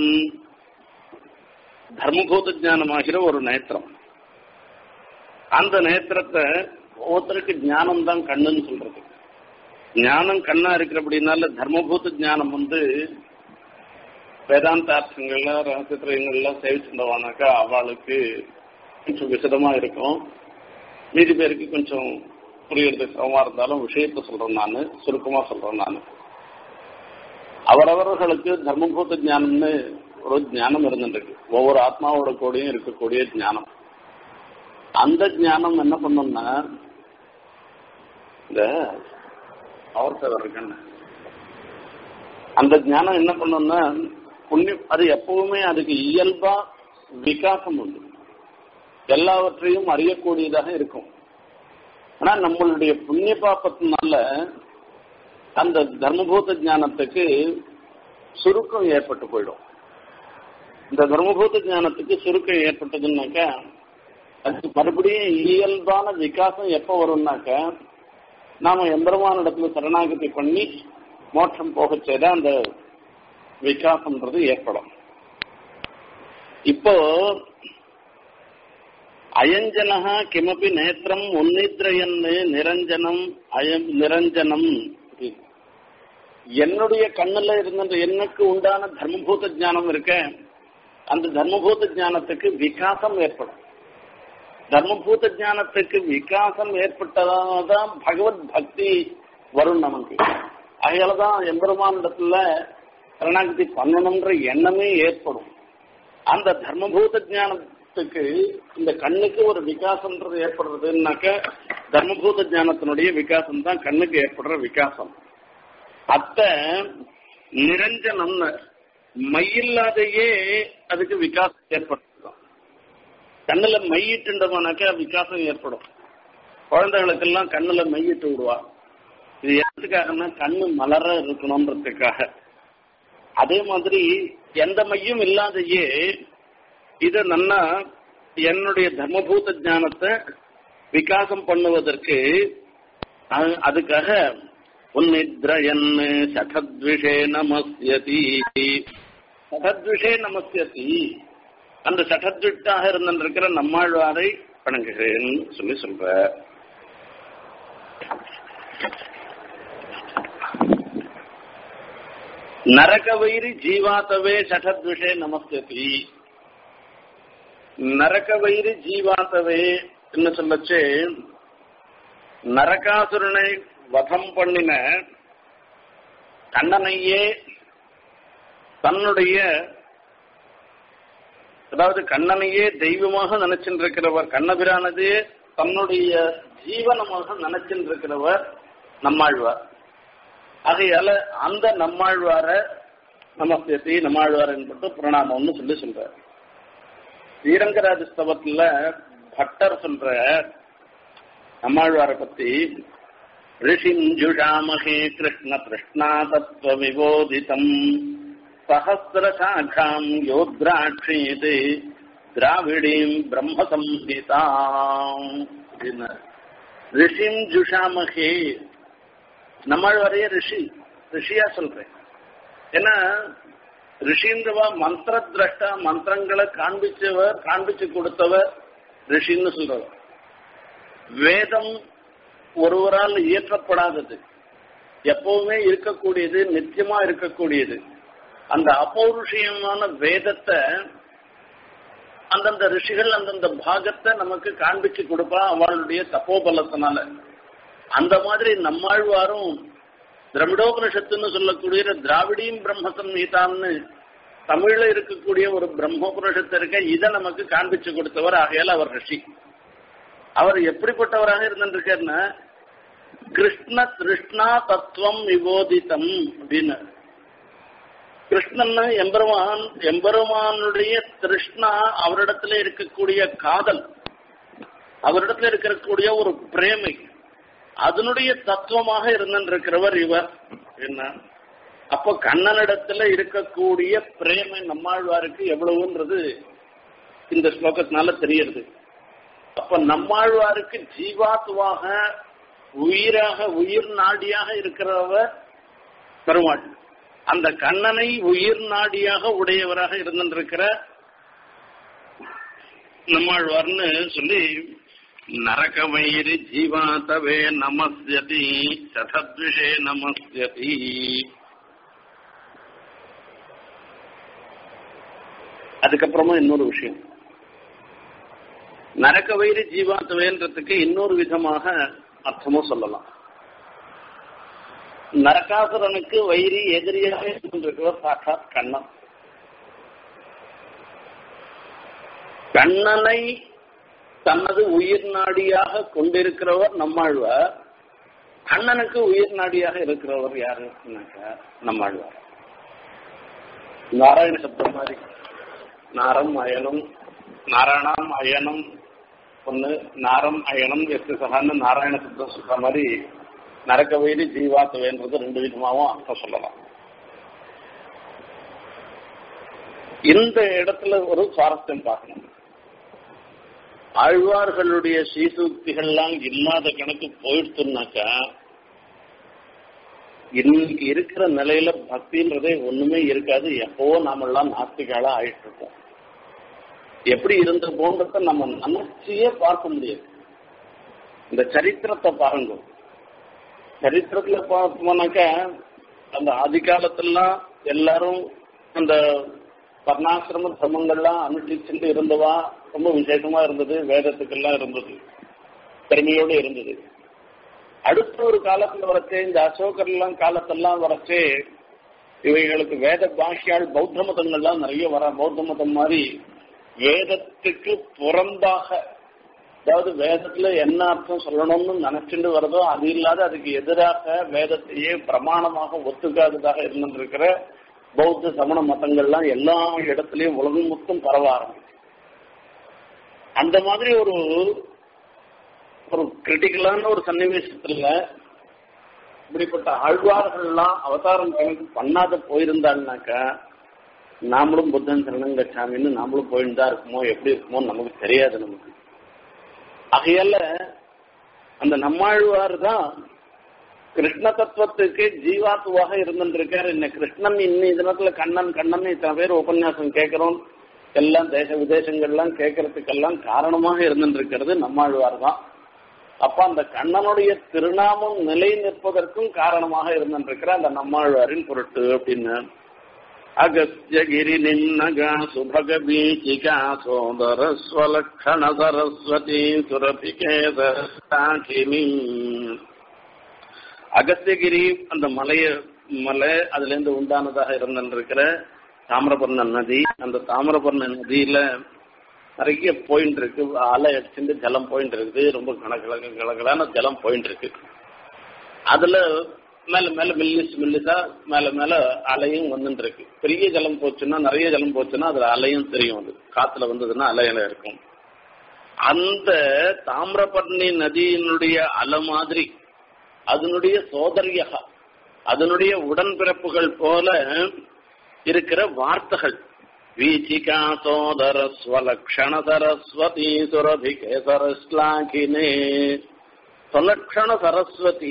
தர்மபூத ஞானமாகிற ஒரு நேத்திரம் அந்த நேத்திரத்தை ஒவ்வொருத்தருக்கு ஞானம் தான் கண்ணுன்னு சொல்றது ஞானம் கண்ணா இருக்கிறபடினால தர்மபூத ஞானம் வந்து வேதாந்தார்த்தங்கள்ல ரகசியத்திரங்கள்லாம் சேவிச்சுட்டவானாக்கா அவளுக்கு கொஞ்சம் விசதமா இருக்கும் மீதி பேருக்கு கொஞ்சம் புரியறது சிரமமா இருந்தாலும் விஷயத்த சொல்றேன் நான் சுருக்கமா சொல்றேன் நான் அவரவர்களுக்கு தர்மபூத ஞானம்னு ஒரு ஞானம் இருந்துருக்கு ஒவ்வொரு ஆத்மாவோட கூடயும் இருக்கக்கூடிய ஞானம் அந்த ஞானம் என்ன பண்ணும்னா இந்த அவர்த்த இருக்குன்னு அந்த ஞானம் என்ன பண்ணும்னா புண்ணியம் அது எப்பவுமே அதுக்கு இயல்பா விகாசம் உண்டு எல்லாவற்றையும் அறியக்கூடியதாக இருக்கும் ஆனா நம்மளுடைய புண்ணிய பாப்பத்தினால அந்த தர்மபூத ஞானத்துக்கு சுருக்கம் ஏற்பட்டு போயிடும் இந்த தர்மபூத ஞானத்துக்கு சுருக்கம் ஏற்பட்டதுன்னாக்கா அதுக்கு மறுபடியும் இயல்பான விகாசம் எப்போ வரும்னாக்க நாம எம்பெருமான இடத்துல சரணாகதி பண்ணி மோட்சம் போக செய்த அந்த விகாசம்ன்றது ஏற்படும் இப்போ அயஞ்சனஹா கிமபி நேத்திரம் உன்னித்ரயன்னு நிரஞ்சனம் அயம் நிரஞ்சனம் என்னுடைய கண்ணுல இருந்த எனக்கு உண்டான தர்மபூத ஞானம் இருக்க அந்த தர்மபூத ஞானத்துக்கு விகாசம் ஏற்படும் தர்மபூத ஞானத்துக்கு விகாசம் ஏற்பட்டதான் பகவத் பக்தி வரும் நமக்கு அதனாலதான் எம்பெருமானிடத்துல சரணாகதி பண்ணணும்ன்ற எண்ணமே ஏற்படும் அந்த தர்மபூத ஞானத்துக்கு இந்த கண்ணுக்கு ஒரு விகாசம்ன்றது ஏற்படுறதுன்னாக்க தர்மபூத ஞானத்தினுடைய விகாசம் தான் கண்ணுக்கு ஏற்படுற விகாசம் அத்த நிரஞ்சனம்னு மையில்லாதையே அதுக்கு விகாசம் ஏற்படுத்தும் கண்ணுல மையிட்டுண்டோம்னாக்கா விகாசம் ஏற்படும் குழந்தைகளுக்கெல்லாம் கண்ணுல மையிட்டு விடுவா இது எதுக்காகன்னா கண்ணு மலர இருக்கணும்ன்றதுக்காக அதே மாதிரி எந்த மையும் இல்லாதையே இத நன்னா என்னுடைய தர்மபூத ஞானத்தை விகாசம் பண்ணுவதற்கு அதுக்காக உன்னித்ரயன் சதத்விஷே நமஸ்யதி சதத்விஷே நமஸ்யதி அந்த சடத்விட்டாக இருந்திருக்கிற நம்மாழ்வாரை வணங்குகிறேன் சொல்லி சொல்ற நரகவைரி ஜீவாத்தவே சடத்விஷே நமஸ்தி நரகவைரி ஜீவாத்தவே என்ன சொல்லச்சு நரகாசுரனை வதம் பண்ணின கண்ணனையே தன்னுடைய அதாவது கண்ணனையே தெய்வமாக நினைச்சுட்டு இருக்கிறவர் கண்ணபிரானதே தன்னுடைய ஜீவனமாக நினைச்சுட்டு இருக்கிறவர் நம்மாழ்வார் ஆகையால அந்த நம்மாழ்வார நமஸ்தேதி நம்மாழ்வார் என்பது பிரணாமம்னு சொல்லி சொல்றார் ஸ்ரீரங்கராஜ ஸ்தவத்துல பட்டர் சொல்ற நம்மாழ்வாரை பத்தி ரிஷிஞ்சுஷாமகே கிருஷ்ண கிருஷ்ணா தத்துவ விபோதிதம் சஹசிரசாகாம் யோத்ராட்சீது திராவிடீம் பிரம்ம சம்ஹிதாம் ரிஷிம் ஜுஷாமகே நம்மளுடைய ரிஷி ரிஷியா சொல்றேன் ஏன்னா ரிஷின்றவா மந்திர திரஷ்டா மந்திரங்களை காண்பிச்சவர் காண்பிச்சு கொடுத்தவர் ரிஷின்னு சொல்றவர் வேதம் ஒருவரால் இயற்றப்படாதது எப்பவுமே இருக்கக்கூடியது நித்தியமா இருக்கக்கூடியது அந்த அபௌருஷியமான வேதத்தை அந்தந்த ரிஷிகள் அந்தந்த பாகத்தை நமக்கு காண்பிச்சு கொடுப்பா அவளுடைய தப்போபலத்தினால அந்த மாதிரி நம்மாழ்வாரும் திரவிடோபனிஷத்துன்னு சொல்லக்கூடிய திராவிடியும் பிரம்ம சம்ஹிதான்னு தமிழ்ல இருக்கக்கூடிய ஒரு பிரம்மோபனிஷத்து இருக்க இதை நமக்கு காண்பிச்சு கொடுத்தவர் ஆகையால் அவர் ரிஷி அவர் எப்படிப்பட்டவராக இருந்திருக்காருன்னா கிருஷ்ண கிருஷ்ணா தத்துவம் விபோதிதம் அப்படின்னு கிருஷ்ணன் எம்பெருமான் எம்பெருமானுடைய திருஷ்ணா அவரிடத்துல இருக்கக்கூடிய காதல் அவரிடத்துல இருக்கக்கூடிய ஒரு பிரேமை அதனுடைய தத்துவமாக இருந்திருக்கிறவர் இவர் என்ன அப்போ கண்ணனிடத்துல இருக்கக்கூடிய பிரேமை நம்மாழ்வாருக்கு எவ்வளவுன்றது இந்த ஸ்லோகத்தினால தெரியுது அப்ப நம்மாழ்வாருக்கு ஜீவாத்துவாக உயிராக உயிர் நாடியாக இருக்கிறவர் பெருமாள் அந்த கண்ணனை உயிர் நாடியாக உடையவராக இருந்திருக்கிற நம்மாழ்வார்னு சொல்லி நரகமயிரி ஜீவாதவே நமஸ்யதி சதத்விஷே நமஸ்யதி அதுக்கப்புறமா இன்னொரு விஷயம் நரக வயிறு ஜீவாத்தவேன்றதுக்கு இன்னொரு விதமாக அர்த்தமும் சொல்லலாம் நரகாசுரனுக்கு வைரி எதிரியாக இருக்கின்றவர் சாட்சாத் கண்ணன் கண்ணனை தனது உயிர் நாடியாக கொண்டிருக்கிறவர் நம்மாழ்வார் கண்ணனுக்கு உயிர் நாடியாக இருக்கிறவர் யாருன்னாக்கா நம்மாழ்வார் நாராயண சப்தம் மாதிரி நாரம் அயனம் நாராயணம் அயனம் ஒன்று நாரம் அயனம் எஸ்து சகான்னு நாராயண சப்தம் சொல்ற மாதிரி நரக்க வயிறு ஜீவாத்துவேன்றது ரெண்டு விதமாகவும் அர்த்தம் சொல்லலாம் இந்த இடத்துல ஒரு சுவாரஸ்யம் பார்க்கணும் ஆழ்வார்களுடைய சீசூக்திகள்லாம் இல்லாத கணக்கு போயிடுச்சுனாக்கா இன்னைக்கு இருக்கிற நிலையில பக்தின்றதே ஒண்ணுமே இருக்காது எப்பவோ நாமெல்லாம் நாஸ்திகாலா ஆயிட்டு இருக்கோம் எப்படி இருந்திருப்போன்றத நம்ம நினைச்சியே பார்க்க முடியாது இந்த சரித்திரத்தை பாருங்க சரித்திரத்துல பார்த்தோம்னாக்க அந்த ஆதி காலத்துலாம் எல்லாரும் அந்த வர்ணாசிரம சிரமங்கள்லாம் அனுஷ்டிச்சுட்டு இருந்தவா ரொம்ப விசேஷமா இருந்தது வேதத்துக்கெல்லாம் இருந்தது பெருமையோடு இருந்தது அடுத்த ஒரு காலத்துல வரச்சே இந்த அசோகர்லாம் காலத்தெல்லாம் வரச்சே இவைகளுக்கு வேத பாஷியால் பௌத்த மதங்கள்லாம் நிறைய வர பௌத்த மதம் மாதிரி வேதத்துக்கு புறம்பாக அதாவது வேதத்துல என்ன அர்த்தம் சொல்லணும்னு நினைச்சுட்டு வருதோ அது இல்லாத அதுக்கு எதிராக வேதத்தையே பிரமாணமாக ஒத்துக்காததாக இருந்திருக்கிற பௌத்த சமண மதங்கள்லாம் எல்லா இடத்துலயும் உலகம் மொத்தம் பரவ ஆரம்பிச்சு அந்த மாதிரி ஒரு ஒரு கிரிட்டிக்கலான ஒரு சன்னிவேசத்துல இப்படிப்பட்ட ஆழ்வார்கள்லாம் அவதாரம் கணக்கு பண்ணாத போயிருந்தாங்கனாக்கா நாமளும் புத்தன் சரணங்க சாமின்னு நாமளும் போயிட்டு தான் இருக்குமோ எப்படி இருக்குமோ நமக்கு தெரியாது நமக்கு ஆகையால அந்த நம்மாழ்வார் தான் கிருஷ்ண தத்துவத்துக்கு ஜீவாத்துவாக இருந்துருக்காரு இன்ன கிருஷ்ணன் இன்னி தினத்துல கண்ணன் கண்ணன் இத்தனை பேர் உபன்யாசம் கேட்கிறோம் எல்லாம் தேச விதேசங்கள்லாம் கேட்கறதுக்கெல்லாம் காரணமாக இருந்துருக்கிறது நம்மாழ்வார் தான் அப்ப அந்த கண்ணனுடைய திருநாமம் நிலை நிற்பதற்கும் காரணமாக இருந்திருக்கிற அந்த நம்மாழ்வாரின் பொருட்டு அப்படின்னு அகஸ்யகிரி நின்னகா சுபக பீச்சிகா சோதர ஸ்வலக்ஷண சரஸ்வதி சுரபிகேதி அகஸ்தியகிரி அந்த மலைய மலை அதுல இருந்து உண்டானதாக இருந்திருக்கிற தாமிரபரண நதி அந்த தாமிரபரண நதியில நிறைய போயிட்டு இருக்கு அலை அடிச்சுட்டு ஜலம் போயிட்டு இருக்குது ரொம்ப கணக்கல கலகலான ஜலம் போயிட்டு இருக்கு அதுல மேல மேல மில்லிஸ் மில்லிஸா மேல மேல அலையும் வந்துட்டு இருக்கு பெரிய ஜலம் போச்சுன்னா நிறைய ஜலம் போச்சுன்னா அதுல அலையும் தெரியும் அது காத்துல வந்ததுன்னா அலையில இருக்கும் அந்த தாமிரபரணி நதியினுடைய அலை மாதிரி அதனுடைய சோதரியகா அதனுடைய உடன்பிறப்புகள் போல இருக்கிற வார்த்தைகள் வீச்சிகா சோதர ஸ்வலக்ஷண சரஸ்வதி சுரபிகேசர ஸ்லாகினே சொலக்ஷண சரஸ்வதி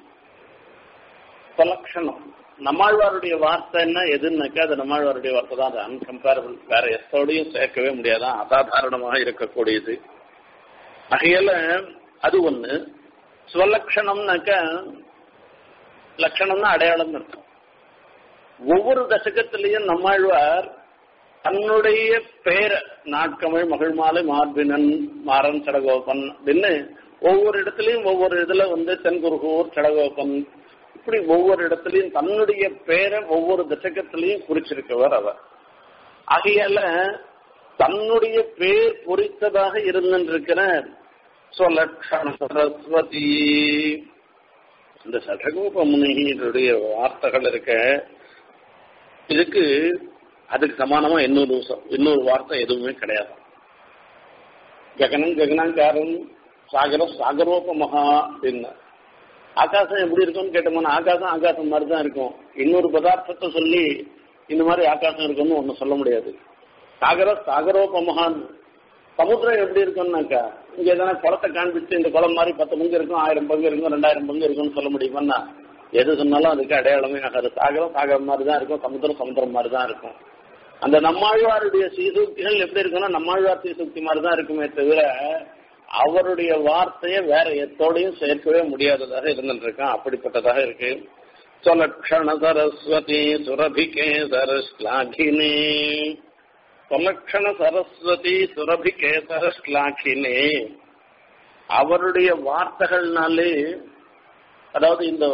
சொலக்ஷணம் நம்மாழ்வாருடைய வார்த்தை என்ன எதுன்னாக்கா அது நம்மாழ்வாருடைய வார்த்தை தான் அது அன்கம்பேரபிள் வேற எத்தோடையும் சேர்க்கவே முடியாதான் அசாதாரணமாக இருக்கக்கூடியது ஆகையால அது ஒண்ணு ஸ்வலக்ஷணம்னாக்கா லட்சணம்னா அடையாளம் இருக்கும் ஒவ்வொரு தசகத்திலையும் நம்மாழ்வார் தன்னுடைய பேரை நாட்கமிழ் மகிழ் மாலை மார்பினன் மாறன் சடகோபன் அப்படின்னு ஒவ்வொரு இடத்துலயும் ஒவ்வொரு இதுல வந்து தென்குருகூர் சடகோபன் இப்படி ஒவ்வொரு இடத்துலயும் தன்னுடைய பேரை ஒவ்வொரு தசகத்திலையும் குறிச்சிருக்கவர் அவர் ஆகையால தன்னுடைய பேர் பொறித்ததாக இருந்திருக்கிற சொலக்ஷண சரஸ்வதி இந்த சடகோப முனிகளுடைய வார்த்தைகள் இருக்க இதுக்கு அதுக்கு சமானமா இன்னொரு இன்னொரு வார்த்தை எதுவுமே கிடையாது ககனம் ககனாங்காரன் சாகரம் சாகரோபமகா அப்படின்னு ஆகாசம் எப்படி இருக்கும்னு கேட்டோம்னா ஆகாசம் ஆகாசம் மாதிரி தான் இருக்கும் இன்னொரு பதார்த்தத்தை சொல்லி இந்த மாதிரி ஆகாசம் இருக்கும்னு ஒன்றும் சொல்ல முடியாது சாகர சாகரோபமகான் சமுத்திரம் எப்படி இருக்கும்னாக்கா இங்க எதனா குளத்தை காண்பிச்சு இந்த குளம் மாதிரி பத்து பங்கு இருக்கும் ஆயிரம் பங்கு இருக்கும் ரெண்டாயிரம் பங்கு இருக்கும்னு சொல்ல முடியுமான்னா எது சொன்னாலும் அதுக்கு அடையாளமே ஆகாது சாகரம் சாகரம் மாதிரி தான் இருக்கும் சமுத்திரம் சமுத்திரம் மாதிரி தான் இருக்கும் அந்த நம்மாழ்வாருடைய சீசூக்திகள் எப்படி இருக்குன்னா நம்மாழ்வார் சீசூக்தி மாதிரி தான் இருக்குமே தவிர அவருடைய வார்த்தையை வேற எத்தோடையும் சேர்க்கவே முடியாததாக இருந்துருக்கான் அப்படிப்பட்டதாக இருக்கு சொலக்ஷண சரஸ்வதி சுரபிகே சரஸ்லாகினே சொலக்ஷண சரஸ்வதி சுரபிகே சரஸ்லாகினே அவருடைய வார்த்தைகள்னாலே அதாவது இந்த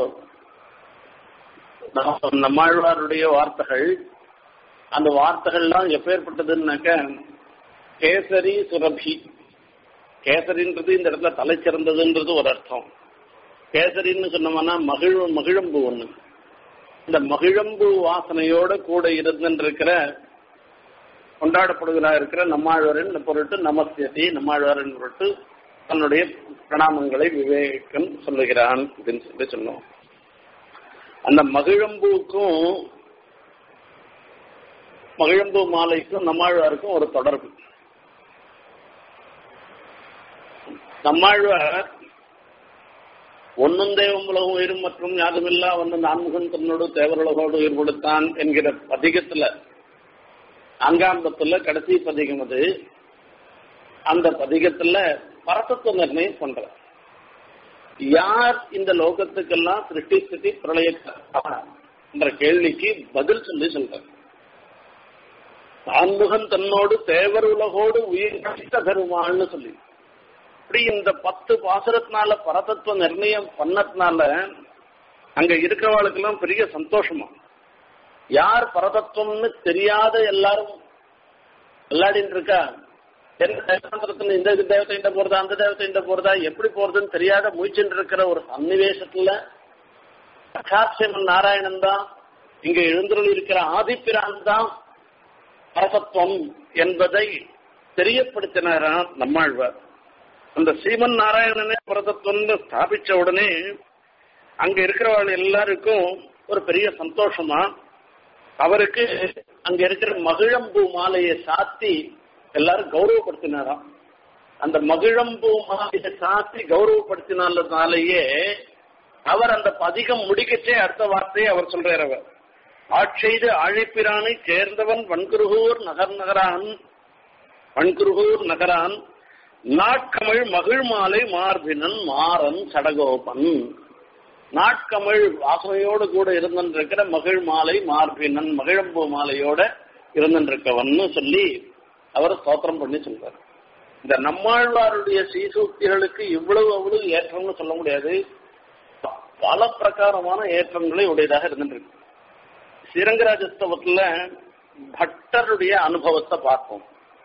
நம்மாழ்வாருடைய வார்த்தைகள் அந்த வார்த்தைகள்லாம் எப்பேற்பட்டதுன்னாக்க கேசரி சுரபி கேசரின்றது இந்த இடத்துல தலை சிறந்ததுன்றது ஒரு அர்த்தம் கேசரின்னு சொன்னோம்னா மகிழ் மகிழம்பு ஒண்ணு இந்த மகிழம்பு வாசனையோட கூட இருந்துருக்கிற கொண்டாடப்படுகிறா இருக்கிற நம்மாழ்வாரின் பொருட்டு நமஸ்தி நம்மாழ்வாரின் பொருட்டு தன்னுடைய பிரணாமங்களை விவேகன் சொல்லுகிறான் அப்படின்னு சொல்லி சொன்னோம் அந்த மகிழம்புக்கும் மகிழம்பு மாலைக்கும் நம்மாழ்வாருக்கும் ஒரு தொடர்பு நம்மாழ்வார் ஒன்னும் தேவம் உலகம் உயிரும் மற்றும் யாருமில்லா வந்து நான்முகன் தன்னோடு தேவருலகோடு உயிர் கொடுத்தான் என்கிற பதிகத்துல நான்காம் பத்துல கடைசி பதிகம் அது அந்த பதிகத்துல பரதத்துவ நிர்ணயம் பண்ற யார் இந்த லோகத்துக்கெல்லாம் சிருஷ்டி ஸ்திதி பிரளய என்ற கேள்விக்கு பதில் சொல்லி சொல்ற தான்முகன் தன்னோடு தேவர் உலகோடு உயிர் கழித்த பெருமாள்னு சொல்லி இப்படி இந்த பத்து பாசுரத்தினால பரதத்துவ நிர்ணயம் பண்ணதுனால அங்க இருக்கிறவளுக்கெல்லாம் பெரிய சந்தோஷமா யார் பரதத்துவம்னு தெரியாத எல்லாரும் விளையாடிட்டு இருக்கா எந்த தேவந்திரத்துல இந்த தேவத்தை போறதா அந்த தேவத்தை போறதா எப்படி போறதுன்னு தெரியாத முயற்சிட்டு இருக்கிற ஒரு சன்னிவேசத்துல சாட்சியமன் நாராயணன் தான் இங்க எழுந்தருள் இருக்கிற ஆதிப்பிரான் தான் பரதத்துவம் என்பதை தெரியப்படுத்தினாராம் நம்மாழ்வார் அந்த சீமன் நாராயணனே பரதத்துவம்னு ஸ்தாபிச்ச உடனே அங்க இருக்கிறவர்கள் எல்லாருக்கும் ஒரு பெரிய சந்தோஷமா அவருக்கு அங்க இருக்கிற மகிழம்பூ மாலையை சாத்தி எல்லாரும் கௌரவப்படுத்தினாராம் அந்த மகிழம்பூ மாலையை சாத்தி கௌரவப்படுத்தினாலனாலேயே அவர் அந்த பதிகம் முடிக்கச்சே அடுத்த வார்த்தையை அவர் சொல்றார் அவர் ஆட்செய்து ஆழிப்பிரானை சேர்ந்தவன் வன்குருகூர் நகர் நகரான் வன்குருகூர் நகரான் நாட்கமிழ் மகிழ் மாலை மார்பினன் மாறன் சடகோபன் நாட்கமிழ் வாசனையோடு கூட இருந்திருக்கிற மகிழ் மாலை மார்பினன் மகிழம்பூ மாலையோட இருந்திருக்கவன்னு சொல்லி அவர் ஸ்தோத்திரம் பண்ணி சொல்றார் இந்த நம்மாழ்வாருடைய சீசூக்திகளுக்கு இவ்வளவு அவ்வளவு ஏற்றம்னு சொல்ல முடியாது பல பிரகாரமான ஏற்றங்களை உடையதாக இருந்துருக்கு ஸ்ரீரங்கராஜஸ்தவத்துல பட்டருடைய அனுபவத்தை பார்ப்போம்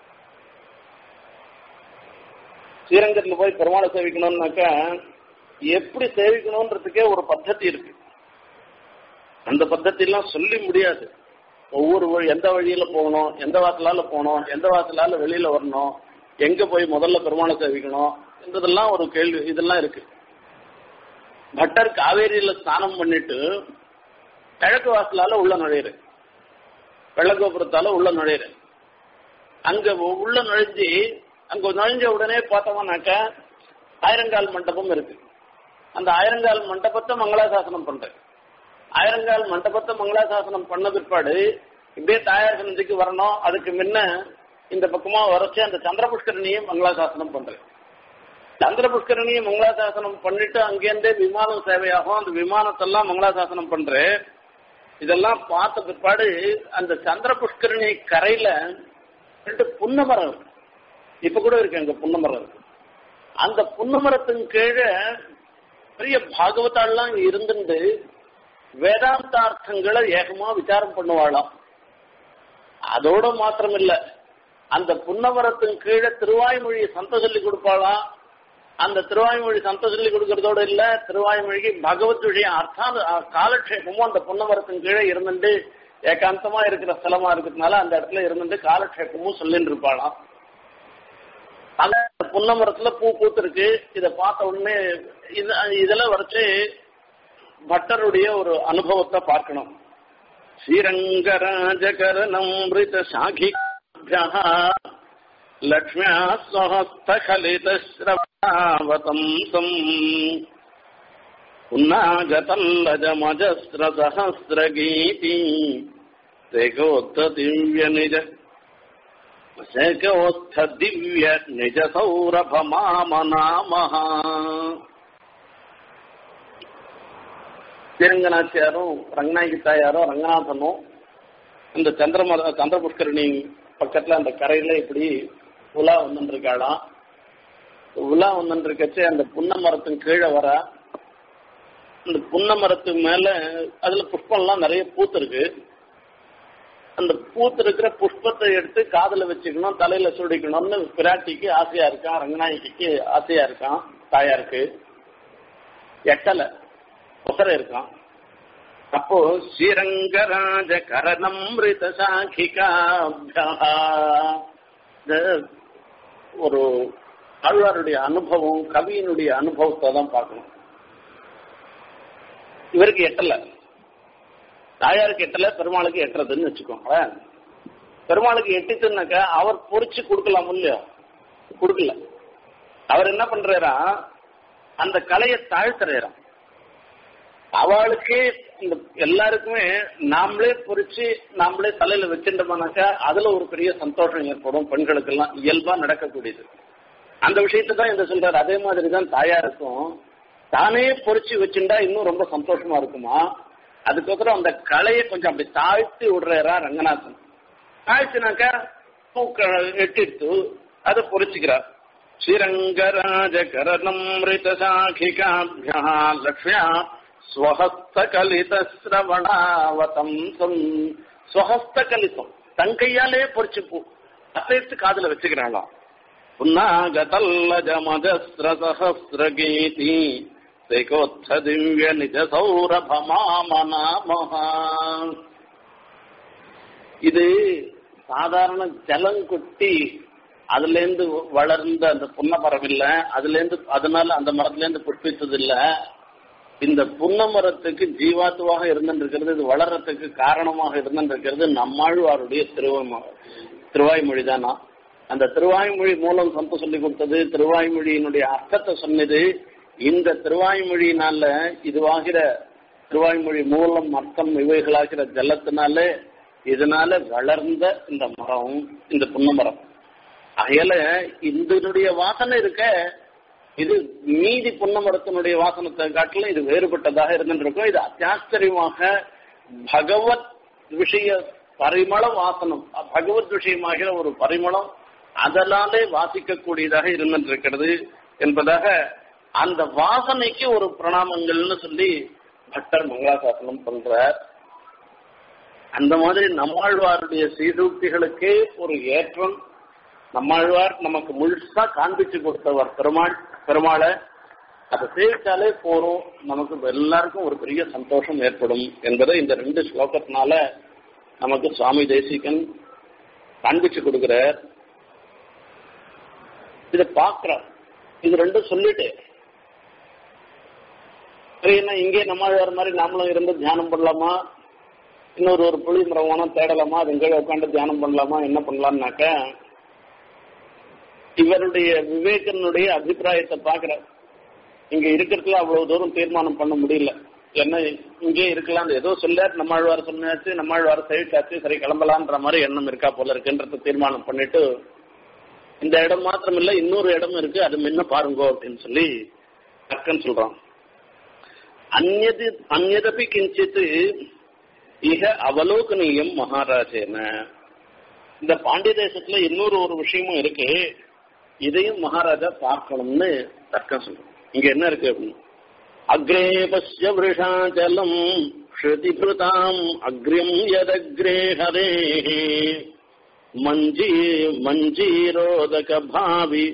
ஸ்ரீரங்கத்துல போய் பெருமாளை சேவிக்கணும்னாக்கா எப்படி சேவிக்கணும்ன்றதுக்கே ஒரு பద్ధதி இருக்கு அந்த பద్ధதியெல்லாம் சொல்லி முடியாது ஒவ்வொரு வழி எந்த வழியில போகணும் எந்த வாசலால போகணும் எந்த வாசலால வெளியில வரணும் எங்க போய் முதல்ல பெருமாளை சேவிக்கணும் என்றதெல்லாம் ஒரு கேள்வி இதெல்லாம் இருக்கு பட்டர் காவேரியில ஸ்நானம் பண்ணிட்டு கிழக்கு வாசலால உள்ள நுழையிற வெள்ளகோபுரத்தால உள்ள நுழையிற அங்க உள்ள நுழைஞ்சு அங்க நுழைஞ்ச உடனே பார்த்தோம்னாக்க ஆயிரங்கால் மண்டபம் இருக்கு அந்த ஆயிரங்கால் மண்டபத்தை மங்களாசாசனம் பண்றேன் ஆயிரங்கால் மண்டபத்தை மங்களாசாசனம் பண்ண பிற்பாடு இப்படியே தாயார் சன்னதிக்கு வரணும் அதுக்கு முன்ன இந்த பக்கமா வரைச்சு அந்த சந்திர புஷ்கரணியும் மங்களாசாசனம் பண்றேன் சந்திர புஷ்கரணியை மங்களாசாசனம் பண்ணிட்டு அங்கேருந்தே விமானம் சேவையாகும் அந்த விமானத்தெல்லாம் மங்களாசாசனம் பண்றேன் இதெல்லாம் பார்த்த பிற்பாடு அந்த சந்திர புஷ்கரணி கரையில ரெண்டு புன்னமரம் இருக்கு இப்ப கூட இருக்கு அங்க புன்னமரம் இருக்கு அந்த புன்னமரத்தின் கீழே பெரிய பாகவதாள்லாம் இருந்துட்டு வேதாந்தார்த்தங்களை ஏகமா விசாரம் பண்ணுவாளாம் அதோட மாத்திரம் இல்ல அந்த புன்னமரத்தின் கீழே திருவாய்மொழியை சந்த சொல்லி கொடுப்பாளாம் அந்த திருவாய்மொழி சந்த சொல்லி கொடுக்கறதோட இல்ல திருவாய்மொழிக்கு பகவத் விஷயம் அர்த்தம் காலக்ஷேபமும் அந்த புன்னமரத்தின் கீழே இருந்துட்டு ஏகாந்தமா இருக்கிற ஸ்தலமா இருக்கிறதுனால அந்த இடத்துல இருந்துட்டு காலக்ஷேபமும் சொல்லிட்டு இருப்பாளாம் அந்த புன்னமரத்துல பூ பூத்திருக்கு இத பார்த்த உடனே இதெல்லாம் வரைச்சு பட்டருடைய ஒரு அனுபவத்தை பார்க்கணும் ஸ்ரீரங்கராஜகரணம்ரித சாகிபியா லக்ஷ்மியா ஸ்வஹஸ்தகலிதஸ்ரவாவதம்சம் உன்னாகதல்லஜமஜஸ்ரசஹஸ்ரகீதி தேகோத்த திவ்ய நிஜ சேகோஸ்த திவ்ய நிஜ சௌரப மாமநாமஹா ஸ்ரீரங்கநாச்சியாரும் ரங்கநாயகி தாயாரும் ரங்கநாதனும் இந்த சந்திரமர சந்திர புஷ்கரணி பக்கத்துல அந்த கரையில இப்படி உலா வந்துருக்காளாம் உலா வந்துருக்கச்சு அந்த புன்ன மரத்தின் கீழே வர அந்த புன்ன மரத்துக்கு மேல அதுல புஷ்பம்லாம் நிறைய பூத்திருக்கு அந்த பூத்து இருக்கிற புஷ்பத்தை எடுத்து காதுல வச்சுக்கணும் தலையில சுடிக்கணும்னு பிராட்டிக்கு ஆசையா இருக்கான் ரங்கநாயகிக்கு ஆசையா இருக்கான் தாயாருக்கு எட்டலை புசர இருக்கான் அப்போ ஸ்ரீரங்கராஜ கரணம்ரித சாங்கிகாபியா ஒரு ஆழ்வாருடைய அனுபவம் கவியினுடைய அனுபவத்தை தான் பார்க்கணும் இவருக்கு எட்டல தாயாருக்கு எட்டல பெருமாளுக்கு எட்டுறதுன்னு வச்சுக்கோங்களேன் பெருமாளுக்கு எட்டிச்சுன்னாக்கா அவர் பொறிச்சு கொடுக்கலாம் இல்லையோ கொடுக்கல அவர் என்ன பண்றாரா அந்த கலையை தாழ்த்துறாராம் அவளுக்கே இந்த எல்லாருக்குமே நாமளே பொறிச்சு நாமளே தலையில வச்சிருந்தோம்னாக்கா அதுல ஒரு பெரிய சந்தோஷம் ஏற்படும் பெண்களுக்கெல்லாம் இயல்பா நடக்கக்கூடியது அந்த விஷயத்தை தான் இந்த சொல்றாரு அதே மாதிரி தான் தாயாருக்கும் தானே பொறிச்சு வச்சுட்டா இன்னும் ரொம்ப சந்தோஷமா இருக்குமா அதுக்கப்புறம் அந்த கலையை கொஞ்சம் அப்படி தாழ்த்தி விடுறாரா ரங்கநாதன் தாழ்த்தினாக்கா பூக்கள் எட்டிட்டு அதை பொறிச்சுக்கிறார் ஸ்ரீரங்கராஜ கரணம்ரித சாகிகாபியா லக்ஷ்யா ஸ்வஹஸ்த கலித சிரவணாவதம்சம் ஸ்வஹஸ்த கலிதம் தன் கையாலே பொறிச்சு பூ அசைத்து காதுல வச்சுக்கிறாளாம் पुन्नागतल्लजमजस्रसहस्रगीति सैकोत्थ दिव्य निज சௌரபமாமநாமஹ இது சாதாரண ஜலம் கொட்டி அதுல இருந்து வளர்ந்த அந்த புன்னமரம் இல்ல அதுல இருந்து அதனால அந்த மரத்துல இருந்து புஷ்பித்தது இல்ல இந்த புன்ன மரத்துக்கு ஜீவாத்துவாக இருந்திருக்கிறது இது வளர்றதுக்கு காரணமாக இருந்திருக்கிறது நம்மாழ்வாருடைய திருவாய் திருவாய்மொழி தானா அந்த திருவாய்மொழி மூலம் சம்ப சொல்லி கொடுத்தது திருவாய்மொழியினுடைய அர்த்தத்தை சொன்னது இந்த திருவாய்மொழியினால இதுவாகிற திருவாய்மொழி மூலம் அர்த்தம் இவைகளாகிற ஜலத்தினால இதனால வளர்ந்த இந்த மரம் இந்த புன்ன மரம் அகையில இதனுடைய வாசனை இருக்க இது மீதி புன்ன மரத்தினுடைய வாசனத்தை காட்டிலும் இது வேறுபட்டதாக இருந்துருக்கும் இது அத்தியாச்சரியமாக பகவத் விஷய பரிமள வாசனம் பகவத் விஷயமாகிற ஒரு பரிமளம் அதனாலே வாசிக்கக்கூடியதாக இருந்திருக்கிறது என்பதாக அந்த வாசனைக்கு ஒரு பிரணாமங்கள்னு சொல்லி பட்டர் மங்களாசாசனம் பண்றார் அந்த மாதிரி நம்மாழ்வாருடைய சீதூக்திகளுக்கே ஒரு ஏற்றம் நம்மாழ்வார் நமக்கு முழுசா காண்பிச்சு கொடுத்தவர் பெருமாள் பெருமாளை அதை சேவிச்சாலே போறோம் நமக்கு எல்லாருக்கும் ஒரு பெரிய சந்தோஷம் ஏற்படும் என்பதை இந்த ரெண்டு ஸ்லோகத்தினால நமக்கு சுவாமி தேசிகன் காண்பிச்சு கொடுக்கிறார் இதை பார்க்கிறார் இது ரெண்டும் சொல்லிட்டு என்ன இங்கே நம்மாழ்வார் மாதிரி நாமளும் இருந்து தியானம் பண்ணலாமா இன்னொரு ஒரு புளி மரம் தேடலாமா அது எங்கே உட்காந்து தியானம் பண்ணலாமா என்ன பண்ணலாம்னாக்க இவருடைய விவேகனுடைய அபிப்பிராயத்தை பார்க்கிறார் இங்க இருக்கிறதுல அவ்வளவு தூரம் தீர்மானம் பண்ண முடியல என்ன இங்கே இருக்கலாம் ஏதோ சொல்லார் நம்மாழ்வார் சொன்னாச்சு நம்மாழ்வார் சைட்டாச்சு சரி கிளம்பலான்ற மாதிரி எண்ணம் இருக்கா போல இருக்குன்றத தீர்மானம் பண்ணிட்டு இந்த இடம் மாத்திரம் இல்ல இன்னொரு இடம் இருக்கு அது முன்ன பாருங்கோ அப்படின்னு சொல்லி அக்கன் சொல்றான் அந்நது அந்நதபி கிஞ்சித்து இக அவலோகனீயம் மகாராஜேன இந்த பாண்டிய தேசத்துல இன்னொரு ஒரு விஷயமும் இருக்கு இதையும் மகாராஜா பார்க்கணும்னு தர்க்கம் சொல்றோம் இங்க என்ன இருக்கு அப்படின்னு அக்ரே பசிய விருஷாச்சலம் ஸ்ருதிபிருதாம் அக்ரியம் யதக்ரே ஹரே மஞ்சி மஞ்சீரோதக பாவி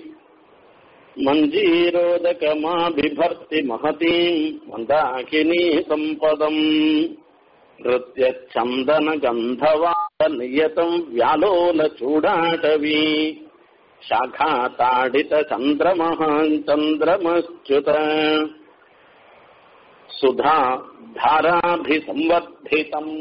மஞ்சீரோதகமாபிபர்த்தி மகதீம் மந்தாகினி சம்பதம் நృత్యచందన గంధవాత నియతం వ్యాలోల చూడాటవీ శాఖాతాడిత చంద్రమహాన్ చంద్రమశ్చుత సుధా ధారాభి సంవర్ధితం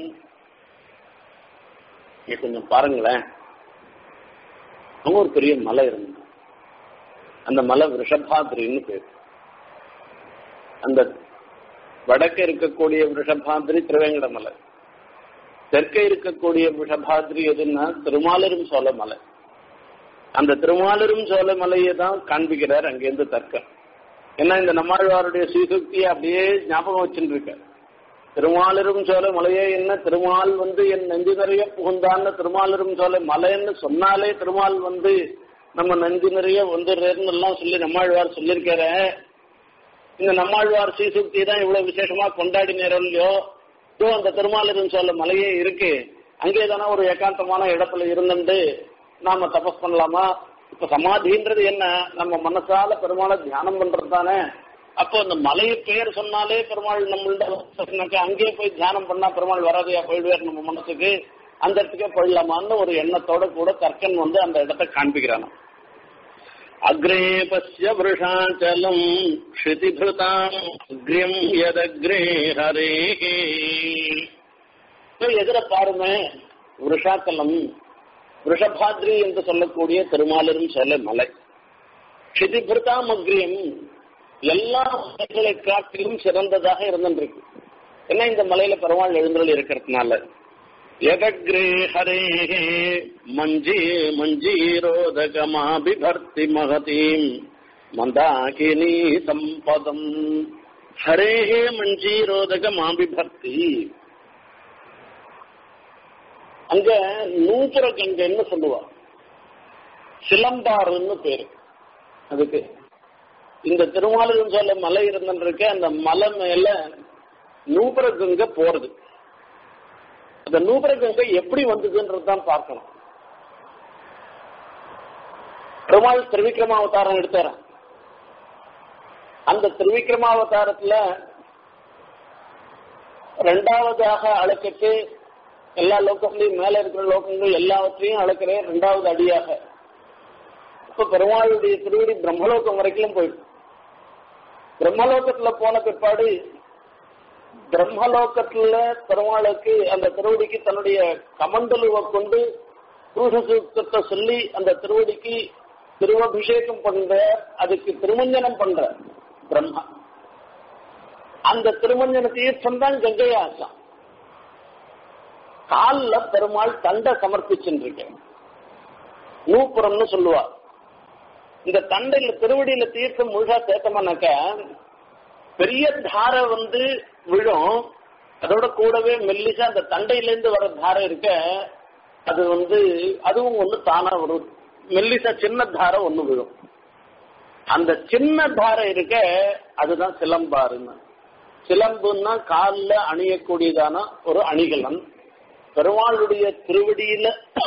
இது கொஞ்சம் பாருங்களேன் அங்க ஒரு பெரிய மலை இருந்தது அந்த மலை ரிஷபாத்ரின்னு பேர் அந்த வடக்க இருக்கக்கூடிய விஷபாத்ரி திருவேங்கட மலை தெற்கே இருக்கக்கூடிய விஷபாத்ரி எதுன்னா திருமாலரும் சோழ மலை அந்த திருமாலரும் சோழ மலையை தான் காண்பிக்கிறார் அங்கேருந்து தர்க்கம் ஏன்னா இந்த நம்மாழ்வாருடைய ஸ்ரீசுக்தியை அப்படியே ஞாபகம் வச்சுட்டு இருக்க திருமாலரும் சோழ மலையே என்ன திருமால் வந்து என் நெஞ்சு நிறைய புகுந்தான்னு திருமாலரும் சோழ மலைன்னு சொன்னாலே திருமால் வந்து நம்ம நெஞ்சு நிறைய வந்துடுறேன்னு எல்லாம் சொல்லி நம்மாழ்வார் சொல்லியிருக்காரு இந்த நம்மாழ்வார் ஸ்ரீசுக்தி தான் இவ்வளவு விசேஷமா கொண்டாடினோம் இல்லையோ இதோ அந்த திருமாலிரும் சொல்ல மலையே இருக்கு அங்கே தானே ஒரு ஏகாந்தமான இடத்துல இருந்துட்டு நாம தபஸ் பண்ணலாமா இப்ப சமாதின்றது என்ன நம்ம மனசால பெருமாளை தியானம் பண்றது தானே அப்போ அந்த மலையை பெயர் சொன்னாலே பெருமாள் நம்மள்ட அங்கேயே போய் தியானம் பண்ணா பெருமாள் வராதையா போயிடுவார் நம்ம மனசுக்கு அந்த இடத்துக்கே போயிடலாமான்னு ஒரு எண்ணத்தோட கூட தர்க்கன் வந்து அந்த இடத்தை காண்பிக்கிறான் அக்ரே பசிய விருஷாச்சலம் க்ஷிதிபிருதாம் அக்ரியம் யதக்ரே ஹரே எதிர பாருங்க விருஷாச்சலம் விஷபாத்ரி என்று சொல்லக்கூடிய திருமாலரும் சொல்ல மலை க்ஷிதிபிருதாம் அக்ரியம் எல்லா மலைகளை காட்டிலும் சிறந்ததாக இருந்திருக்கு ஏன்னா இந்த மலையில பெருமாள் எழுந்தருள் இருக்கிறதுனால எதக்ரே ஹரே மஞ்சி மஞ்சீரோதகமாபிபர்த்தி மகதீம் மந்தாகினி சம்பதம் ஹரே மஞ்சீரோதகமாபிபர்த்தி அங்க நூபுர கங்கைன்னு சொல்லுவா சிலம்பாறுன்னு பேரு அதுக்கு இந்த திருமாலிருன்னு சொல்ல மலை இருந்துருக்கு அந்த மலை மேல நூபுர கங்கை போறது அந்த நூபுர கங்கை எப்படி வந்ததுன்றதுதான் பார்க்கணும் பெருமாள் திருவிக்ரமாவதாரம் எடுத்தார அந்த திருவிக்ரமாவதாரத்துல ரெண்டாவதாக அழைச்சிட்டு எல்லா லோகங்களையும் மேல இருக்கிற லோகங்கள் எல்லாவற்றையும் அழைக்கிறேன் ரெண்டாவது அடியாக இப்ப பெருமாளுடைய திருவடி பிரம்மலோகம் வரைக்கும் போயிடும் பிரம்மலோகத்துல போன பிற்பாடு பிரம்மலோகத்துல பெருமாளுக்கு அந்த திருவடிக்கு தன்னுடைய கமண்டலுவை கொண்டு புருஷசூத்தத்தை சொல்லி அந்த திருவடிக்கு திருவபிஷேகம் பண்ற அதுக்கு திருமஞ்சனம் பண்ற பிரம்மா அந்த திருமஞ்சன தீர்த்தம் தான் கங்கையாசம் கால்ல பெருமாள் தண்டை சமர்ப்பிச்சுருக்கேன் நூப்புறம்னு சொல்லுவா இந்த தண்டையில திருவடியில தீர்த்தம் முழுசா சேர்த்தோம்னாக்க பெரிய தாரை வந்து விழும் அதோட கூடவே மெல்லிசா அந்த தண்டையிலேருந்து வர தாரை இருக்க அது வந்து அதுவும் ஒண்ணு தானா வரும் மெல்லிசா சின்ன தாரை ஒண்ணு விழும் அந்த சின்ன தாரை இருக்க அதுதான் சிலம்பாருன்னு சிலம்புன்னா காலில் அணியக்கூடியதான ஒரு அணிகலன் பெருமாளுடைய திருவடியில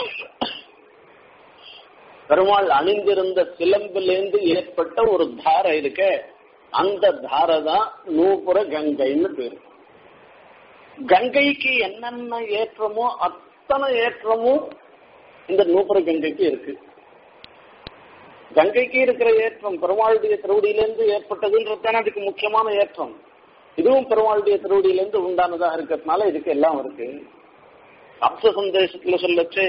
பெருமாள் அணிந்திருந்த சிலம்பிலேந்து ஏற்பட்ட ஒரு தாரை இருக்க அந்த தாரை தான் நூபுர கங்கைன்னு பேரு கங்கைக்கு என்னென்ன ஏற்றமோ அத்தனை ஏற்றமும் இந்த நூபுர கங்கைக்கு இருக்கு கங்கைக்கு இருக்கிற ஏற்றம் பெருமாளுடைய திருவடியிலிருந்து ஏற்பட்டதுன்றது தானே அதுக்கு முக்கியமான ஏற்றம் இதுவும் பெருமாளுடைய திருவடியிலிருந்து உண்டானதாக இருக்கிறதுனால இதுக்கு எல்லாம் இருக்கு அப்ச சந்தேசத்துல சொல்லச்சு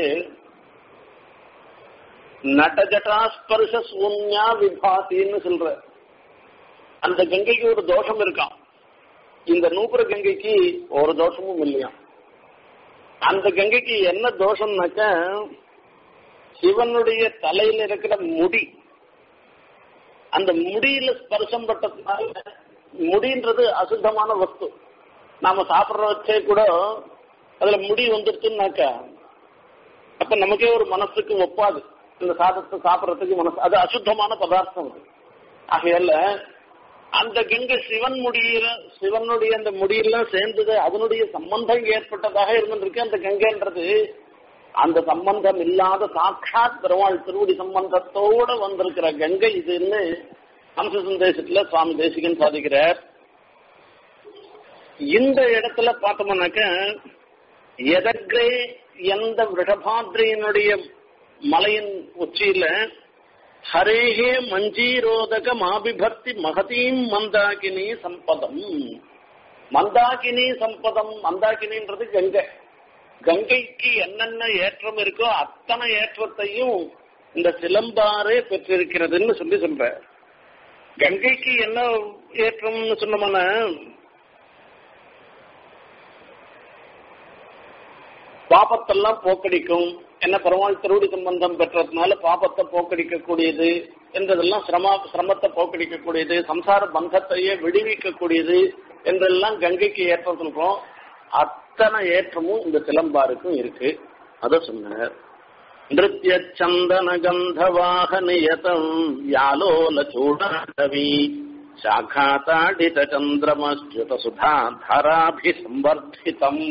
நட்டஜட்டா ஸ்பர்ஷ சூன்யா விபாசின்னு சொல்ற அந்த கங்கைக்கு ஒரு தோஷம் இருக்கான் இந்த நூப்புர கங்கைக்கு ஒரு தோஷமும் இல்லையா அந்த கங்கைக்கு என்ன தோஷம்னாக்க சிவனுடைய தலையில இருக்கிற முடி அந்த முடியில ஸ்பர்சம் பட்டதுனால முடின்றது அசுத்தமான வஸ்து நாம சாப்பிட்ற வச்சே கூட அதுல முடி வந்துருச்சுன்னாக்கா அப்ப நமக்கே ஒரு மனசுக்கு ஒப்பாது இந்த சாதத்தை சாப்பிட்றதுக்கு மனசு அது அசுத்தமான பதார்த்தம் அது ஆகையால அந்த கங்கை சிவன் முடியில சிவனுடைய அந்த முடியெல்லாம் சேர்ந்தது அதனுடைய சம்பந்தம் ஏற்பட்டதாக இருந்திருக்கு அந்த கங்கைன்றது அந்த சம்பந்தம் இல்லாத சாட்சாத் பெருமாள் திருவடி சம்பந்தத்தோட வந்திருக்கிற கங்கை இதுன்னு அம்ச சந்தேசத்துல சுவாமி தேசிகன் சாதிக்கிறார் இந்த இடத்துல பார்த்தோம்னாக்க எதற்கே எந்த ரிஷபாத்ரியினுடைய மலையின் உச்சியில ஹரேஹே மஞ்சீரோதக மாபிபக்தி மகதீம் மந்தாகினி சம்பதம் மந்தாகினி சம்பதம் மந்தாகினின்றது கங்கை கங்கைக்கு என்னென்ன ஏற்றம் இருக்கோ அத்தனை ஏற்றத்தையும் இந்த சிலம்பாரே பெற்றிருக்கிறதுன்னு சொல்லி சொல்ற கங்கைக்கு என்ன ஏற்றம்னு சொன்னோம்னா பாபத்தெல்லாம் போக்கடிக்கும் என்ன பெருமாள் திருவடி சம்பந்தம் பெற்றதுனால பாபத்தை போக்கடிக்கக்கூடியது என்றதெல்லாம் சிரம சிரமத்தை போக்கடிக்கக்கூடியது சம்சார பந்தத்தையே விடுவிக்கக்கூடியது என்றெல்லாம் கங்கைக்கு ஏற்றம் சொல்றோம் அத்தனை ஏற்றமும் இந்த சிலம்பாருக்கும் இருக்கு அத சொன்னார் நிருத்திய சந்தன கந்தவாக நியதம் யாலோல சூடாடவி சாகாதாடித சந்திரமஸ்யுத சுதா தராபி சம்பர்த்திதம்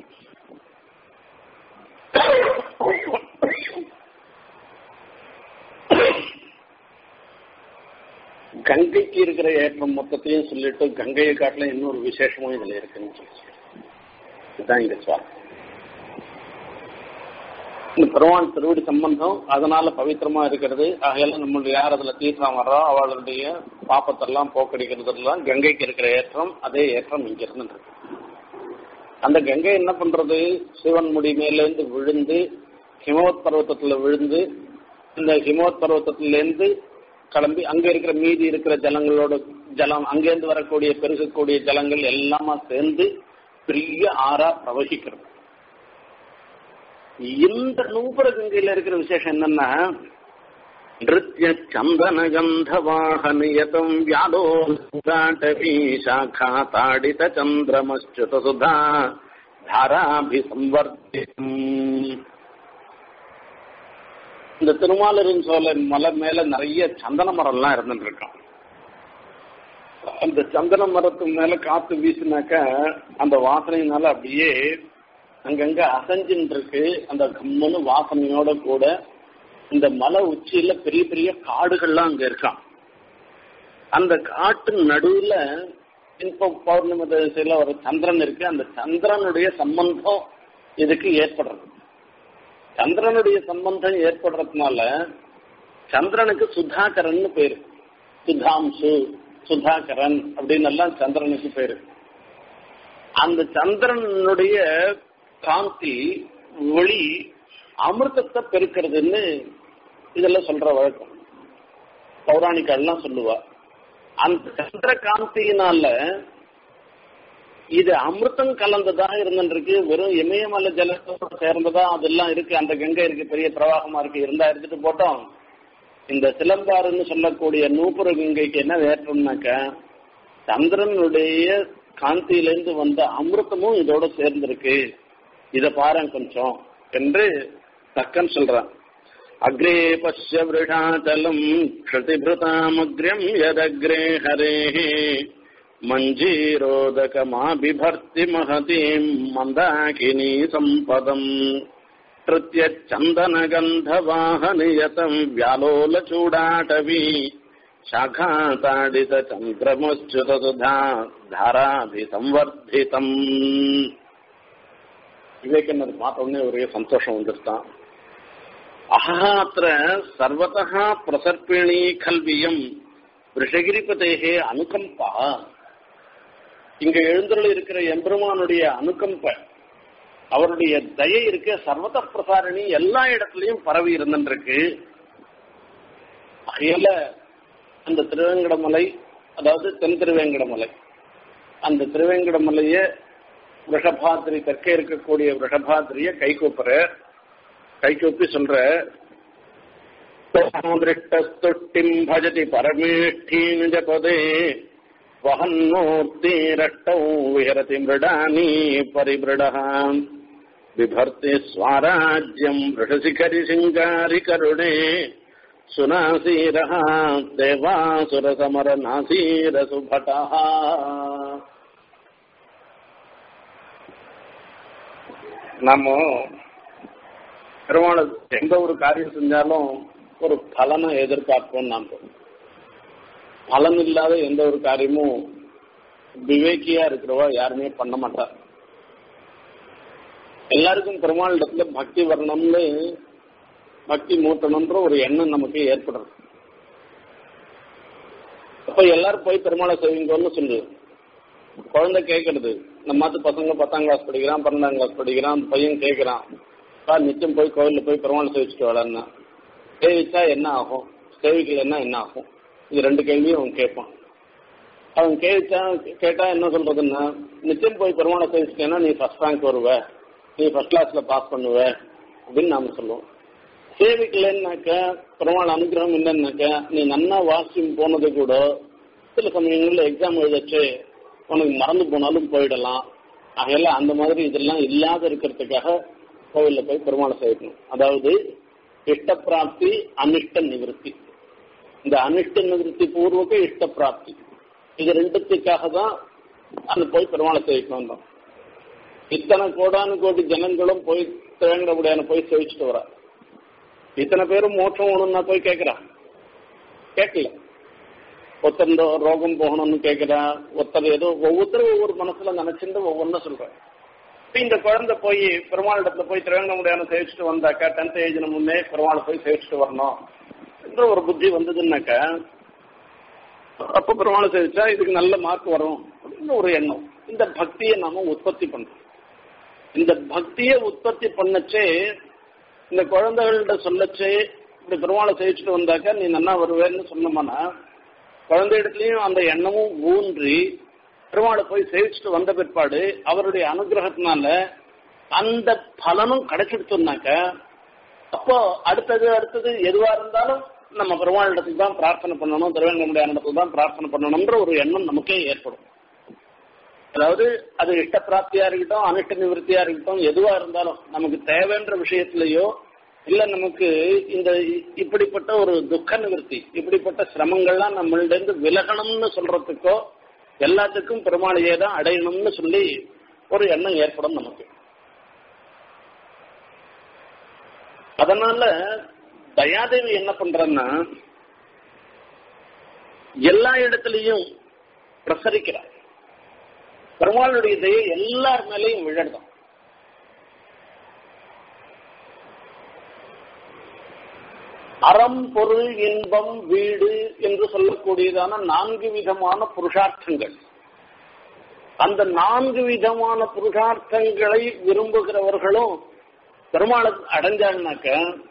கங்கைக்கு இருக்கிற ஏற்றம் மொத்தத்தையும் சொல்லிட்டு கங்கையை காட்டில இன்னொரு விசேஷமும் இதுல இருக்குன்னு சொல்லி இதுதான் இங்க சுவாமி இந்த பெருமான் திருவடி சம்பந்தம் அதனால பவித்திரமா இருக்கிறது ஆகையால நம்மளுடைய யார் அதுல தீர்த்தம் வர்றோ அவளுடைய பாப்பத்தெல்லாம் போக்கடிக்கிறதுலாம் கங்கைக்கு இருக்கிற ஏற்றம் அதே ஏற்றம் இங்க இருந்து அந்த கங்கை என்ன பண்றது சிவன் முடி மேலேருந்து விழுந்து ஹிமவத் பர்வத்தத்துல விழுந்து இந்த ஹிமவத் பர்வத்தத்திலேருந்து கிளம்பி அங்க இருக்கிற மீதி இருக்கிற ஜலங்களோட ஜலம் அங்கேருந்து வரக்கூடிய பெருகக்கூடிய ஜலங்கள் எல்லாமா சேர்ந்து பெரிய ஆறா பிரவகிக்கிறது இந்த நூபுர கங்கையில இருக்கிற விசேஷம் என்னன்னா நிருத்திய சந்தன கந்த வாகனியதம் வியாலோடாட்டவி சாக்கா தாடித சந்திரமச்சுத சுதா தாராபி சம்வர்த்தியம் இந்த திருமாலரின் சோலை மலை மேல நிறைய சந்தன மரம்லாம் இருந்துட்டு இருக்கான் அந்த சந்தன மரத்து மேல காத்து வீசினாக்க அந்த வாசனையினால அப்படியே அங்கங்க அசைஞ்சுட்டு இருக்கு அந்த கம்முன்னு வாசனையோட கூட இந்த மலை உச்சியில பெரிய பெரிய காடுகள்லாம் அங்க இருக்கான் அந்த காட்டு நடுவுல இப்போ பௌர்ணமி திசையில ஒரு சந்திரன் இருக்கு அந்த சந்திரனுடைய சம்பந்தம் இதுக்கு ஏற்படுறது சந்திரனுடைய சம்பந்தம் ஏற்படுறதுனால சந்திரனுக்கு சுதாகரன் பேரு சுதாம்சு சுதாகரன் அப்படின்னு எல்லாம் சந்திரனுக்கு பேரு அந்த சந்திரனுடைய காந்தி ஒளி அமிர்தத்தை பெருக்கிறதுன்னு இதெல்லாம் சொல்ற வழக்கம் பௌராணிகள்லாம் சொல்லுவா அந்த சந்திர காந்தியினால இது அமிர்தம் கலந்ததா இருந்துருக்கு வெறும் இமயமலை ஜலத்தோட சேர்ந்ததா அதெல்லாம் இருக்கு அந்த கங்கை இருக்கு பெரிய பிரவாகமா இருக்கு இருந்தா எடுத்துட்டு போட்டோம் இந்த சிலம்பாறுன்னு சொல்லக்கூடிய நூப்புர கங்கைக்கு என்ன ஏற்றம்னாக்க சந்திரனுடைய காந்தியிலிருந்து வந்த அமிர்தமும் இதோட சேர்ந்திருக்கு இத பாரு கொஞ்சம் என்று தக்கன் சொல்றான் அக்ரே பசிய விருடாச்சலம் க்ஷதிபிருதாமக்ரியம் யதக்ரே ஹரேஹே மஞ்சீரோதகமாபிபர்த்தி மகதீம் மந்தாகினி சம்பதம் ृत्यच्चन्दनगन्धवाहनियतम् व्यालोलचूडाटवी शाखाताडितचन्द्रमुच्युतसुधा धाराभिसंवर्धितम् விவேகனர் பார்த்த உடனே ஒரே சந்தோஷம் வந்துருத்தான் அஹா அத்த சர்வதா பிரசர்ப்பிணி கல்வியம் ரிஷகிரிபதேகே அனுகம்பா இங்க எழுந்துள்ள இருக்கிற எம்பெருமானுடைய அனுகம்ப அவருடைய தயை இருக்க சர்வத பிரசாரணி எல்லா இடத்துலயும் பரவி இருந்துருக்கு அகையில அந்த திருவேங்கடமலை அதாவது தென் திருவேங்கடமலை அந்த திருவேங்கடமலைய விஷபாத்திரி தெற்கே இருக்கக்கூடிய விஷபாத்திரிய கை கூப்புற கை கூப்பி சொல்ற திருஷ்டிம் பஜதி பரமேஷ்டீன் ஜபதே वहन्मूर्तिरष्टौ विहरति मृडानी परिमृडः बिभर्ति स्वाराज्यम् वृषशिखरि सिङ्गारि करुणे सुनासीरः देवासुरसमरनासीरसुभटः நம்ம பெருமாள் எந்த ஒரு காரியம் செஞ்சாலும் ஒரு பலனை எதிர்பார்ப்போம் நாம் பலன் இல்லாத எந்த ஒரு காரியமும் விவேக்கியா இருக்கிறவா யாருமே பண்ண மாட்டார் எல்லாருக்கும் பெருமாள் இடத்துல பக்தி வரணும்னு பக்தி மூட்டணும்ன்ற ஒரு எண்ணம் நமக்கு ஏற்படுறது அப்ப எல்லாரும் போய் பெருமாளை செய்வீங்கன்னு சொல்லு குழந்தை கேட்கறது நம்ம மாத்து பசங்க பத்தாம் கிளாஸ் படிக்கிறான் பன்னெண்டாம் கிளாஸ் படிக்கிறான் அந்த பையன் கேட்கறான் பா நிச்சயம் போய் கோவில்ல போய் பெருமாளை சேவிச்சுட்டு வரலான்னா சேவிச்சா என்ன ஆகும் சேவிக்கலன்னா என்ன ஆகும் இது ரெண்டு கேள்வியும் அவன் கேட்பான் அவன் கேட்டா கேட்டா என்ன சொல்றதுன்னா நிச்சயம் போய் பெருமாளை சேவிச்சிட்டேன்னா நீ ஃபர்ஸ்ட் ரேங்க் வருவ நீ ஃபர்ஸ்ட் கிளாஸ்ல பாஸ் பண்ணுவ அப்படின்னு நாம சொல்லுவோம் சேவிக்கலன்னாக்க பெருமாள் அனுகிரகம் இல்லைன்னாக்க நீ நன்னா வாசியம் போனது கூட சில சமயங்கள்ல எக்ஸாம் எழுதச்சு உனக்கு மறந்து போனாலும் போயிடலாம் ஆகையில அந்த மாதிரி இதெல்லாம் இல்லாத இருக்கிறதுக்காக கோவில்ல போய் பெருமாளை சேவிக்கணும் அதாவது இஷ்ட பிராப்தி அனிஷ்ட நிவர்த்தி இந்த அனிஷ்ட நிவர்த்தி பூர்வக இஷ்ட பிராப்தி இது ரெண்டுத்துக்காக தான் அது போய் பெருமாளை சேவிக்கணும் தான் இத்தனை கோடானு கோடி ஜனங்களும் போய் தேங்கடபடியான போய் சேவிச்சுட்டு வரா இத்தனை பேரும் மோட்சம் வேணும்னா போய் கேட்கிறா கேட்கல ஒருத்தர் இந்த ரோகம் போகணும்னு கேட்கிறா ஒருத்தர் ஏதோ ஒவ்வொருத்தரும் ஒவ்வொரு மனசுல நினைச்சிருந்து ஒவ்வொன்றும் சொல்றேன் இப்ப இந்த குழந்தை போய் பெருமாள் இடத்துல போய் திருவேங்கமுடியான சேவிச்சுட்டு வந்தாக்கா டென்த் ஏஜ்ன முன்னே பெருமாளை போய் சேவிச்சுட்டு வரணும் என்ற ஒரு புத்தி வந்ததுன்னாக்கா அப்ப பெருமாளை சேவிச்சா இதுக்கு நல்ல மார்க் வரும் அப்படின்னு ஒரு எண்ணம் இந்த பக்தியை நாம உற்பத்தி பண்றோம் இந்த பக்தியை உற்பத்தி பண்ணச்சே இந்த குழந்தைகள்கிட்ட சொல்லச்சே இப்படி பெருமாளை சேவிச்சுட்டு வந்தாக்கா நீ நன்னா வருவேன்னு சொன்னோம்னா குழந்தை இடத்துலயும் அந்த எண்ணமும் ஊன்றி பெருமாளை போய் சேவிச்சுட்டு வந்த பிற்பாடு அவருடைய அனுகிரகத்தினால அந்த பலனும் கிடைச்சிடுச்சுனாக்க அப்போ அடுத்தது அடுத்தது எதுவா இருந்தாலும் நம்ம பெருமாள் இடத்துக்கு தான் பிரார்த்தனை பண்ணணும் திருவேங்கமுடியான இடத்துல தான் பிரார்த்தனை பண்ணணும்ன்ற ஒரு எண்ணம் நமக்கே ஏற்படும் அதாவது அது இஷ்ட பிராப்தியா இருக்கட்டும் அனிஷ்ட நிவர்த்தியா இருக்கட்டும் எதுவா இருந்தாலும் நமக்கு தேவைன்ற விஷயத்திலேயோ இல்ல நமக்கு இந்த இப்படிப்பட்ட ஒரு துக்க நிவர்த்தி இப்படிப்பட்ட சிரமங்கள்லாம் நம்மள்ட இருந்து விலகணும்னு சொல்றதுக்கோ எல்லாத்துக்கும் பெருமாளையே தான் அடையணும்னு சொல்லி ஒரு எண்ணம் ஏற்படும் நமக்கு அதனால தயாதேவி என்ன பண்றன்னா எல்லா இடத்துலையும் பிரசரிக்கிறார் பெருமாளுடைய தயை எல்லார் மேலையும் விழட்டும் அறம் பொருள் இன்பம் வீடு என்று சொல்லக்கூடியதான நான்கு விதமான புருஷார்த்தங்கள் அந்த நான்கு விதமான புருஷார்த்தங்களை விரும்புகிறவர்களும் பெருமாளை அடைஞ்சாங்கனாக்க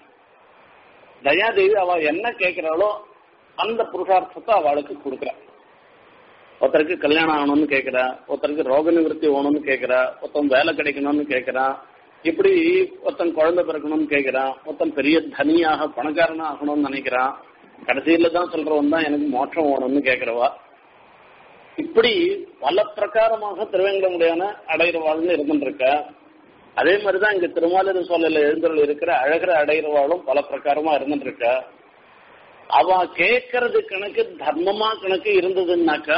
தயாதேவி அவ என்ன கேட்கிறாளோ அந்த புருஷார்த்தத்தை அவளுக்கு கொடுக்குறா ஒருத்தருக்கு கல்யாணம் ஆகணும்னு கேட்கிறா ஒருத்தருக்கு ரோக நிவர்த்தி ஓகணும்னு கேட்கிறா ஒருத்தன் வேலை கிடைக்கணும்னு கேட்கிறா இப்படி ஒருத்தன் குழந்தை பிறக்கணும்னு கேட்கிறான் ஒருத்தன் பெரிய தனியாக பணக்காரனா ஆகணும்னு நினைக்கிறான் கடைசியில தான் சொல்றவன் தான் எனக்கு மோட்சம் ஓணும்னு கேட்கிறவா இப்படி பல பிரகாரமாக திருவேங்கடமுடியான அடைகிறவாள்னு இருந்துருக்க அதே மாதிரிதான் இங்க திருமாலிரு சோலையில எழுந்தருள் இருக்கிற அழகிற அடைகிறவாளும் பல பிரகாரமா இருந்துருக்க அவ கேட்கறது கணக்கு தர்மமா கணக்கு இருந்ததுன்னாக்கா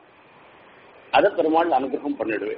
அதை பெருமாள் அனுகிரகம் பண்ணிடுவேன்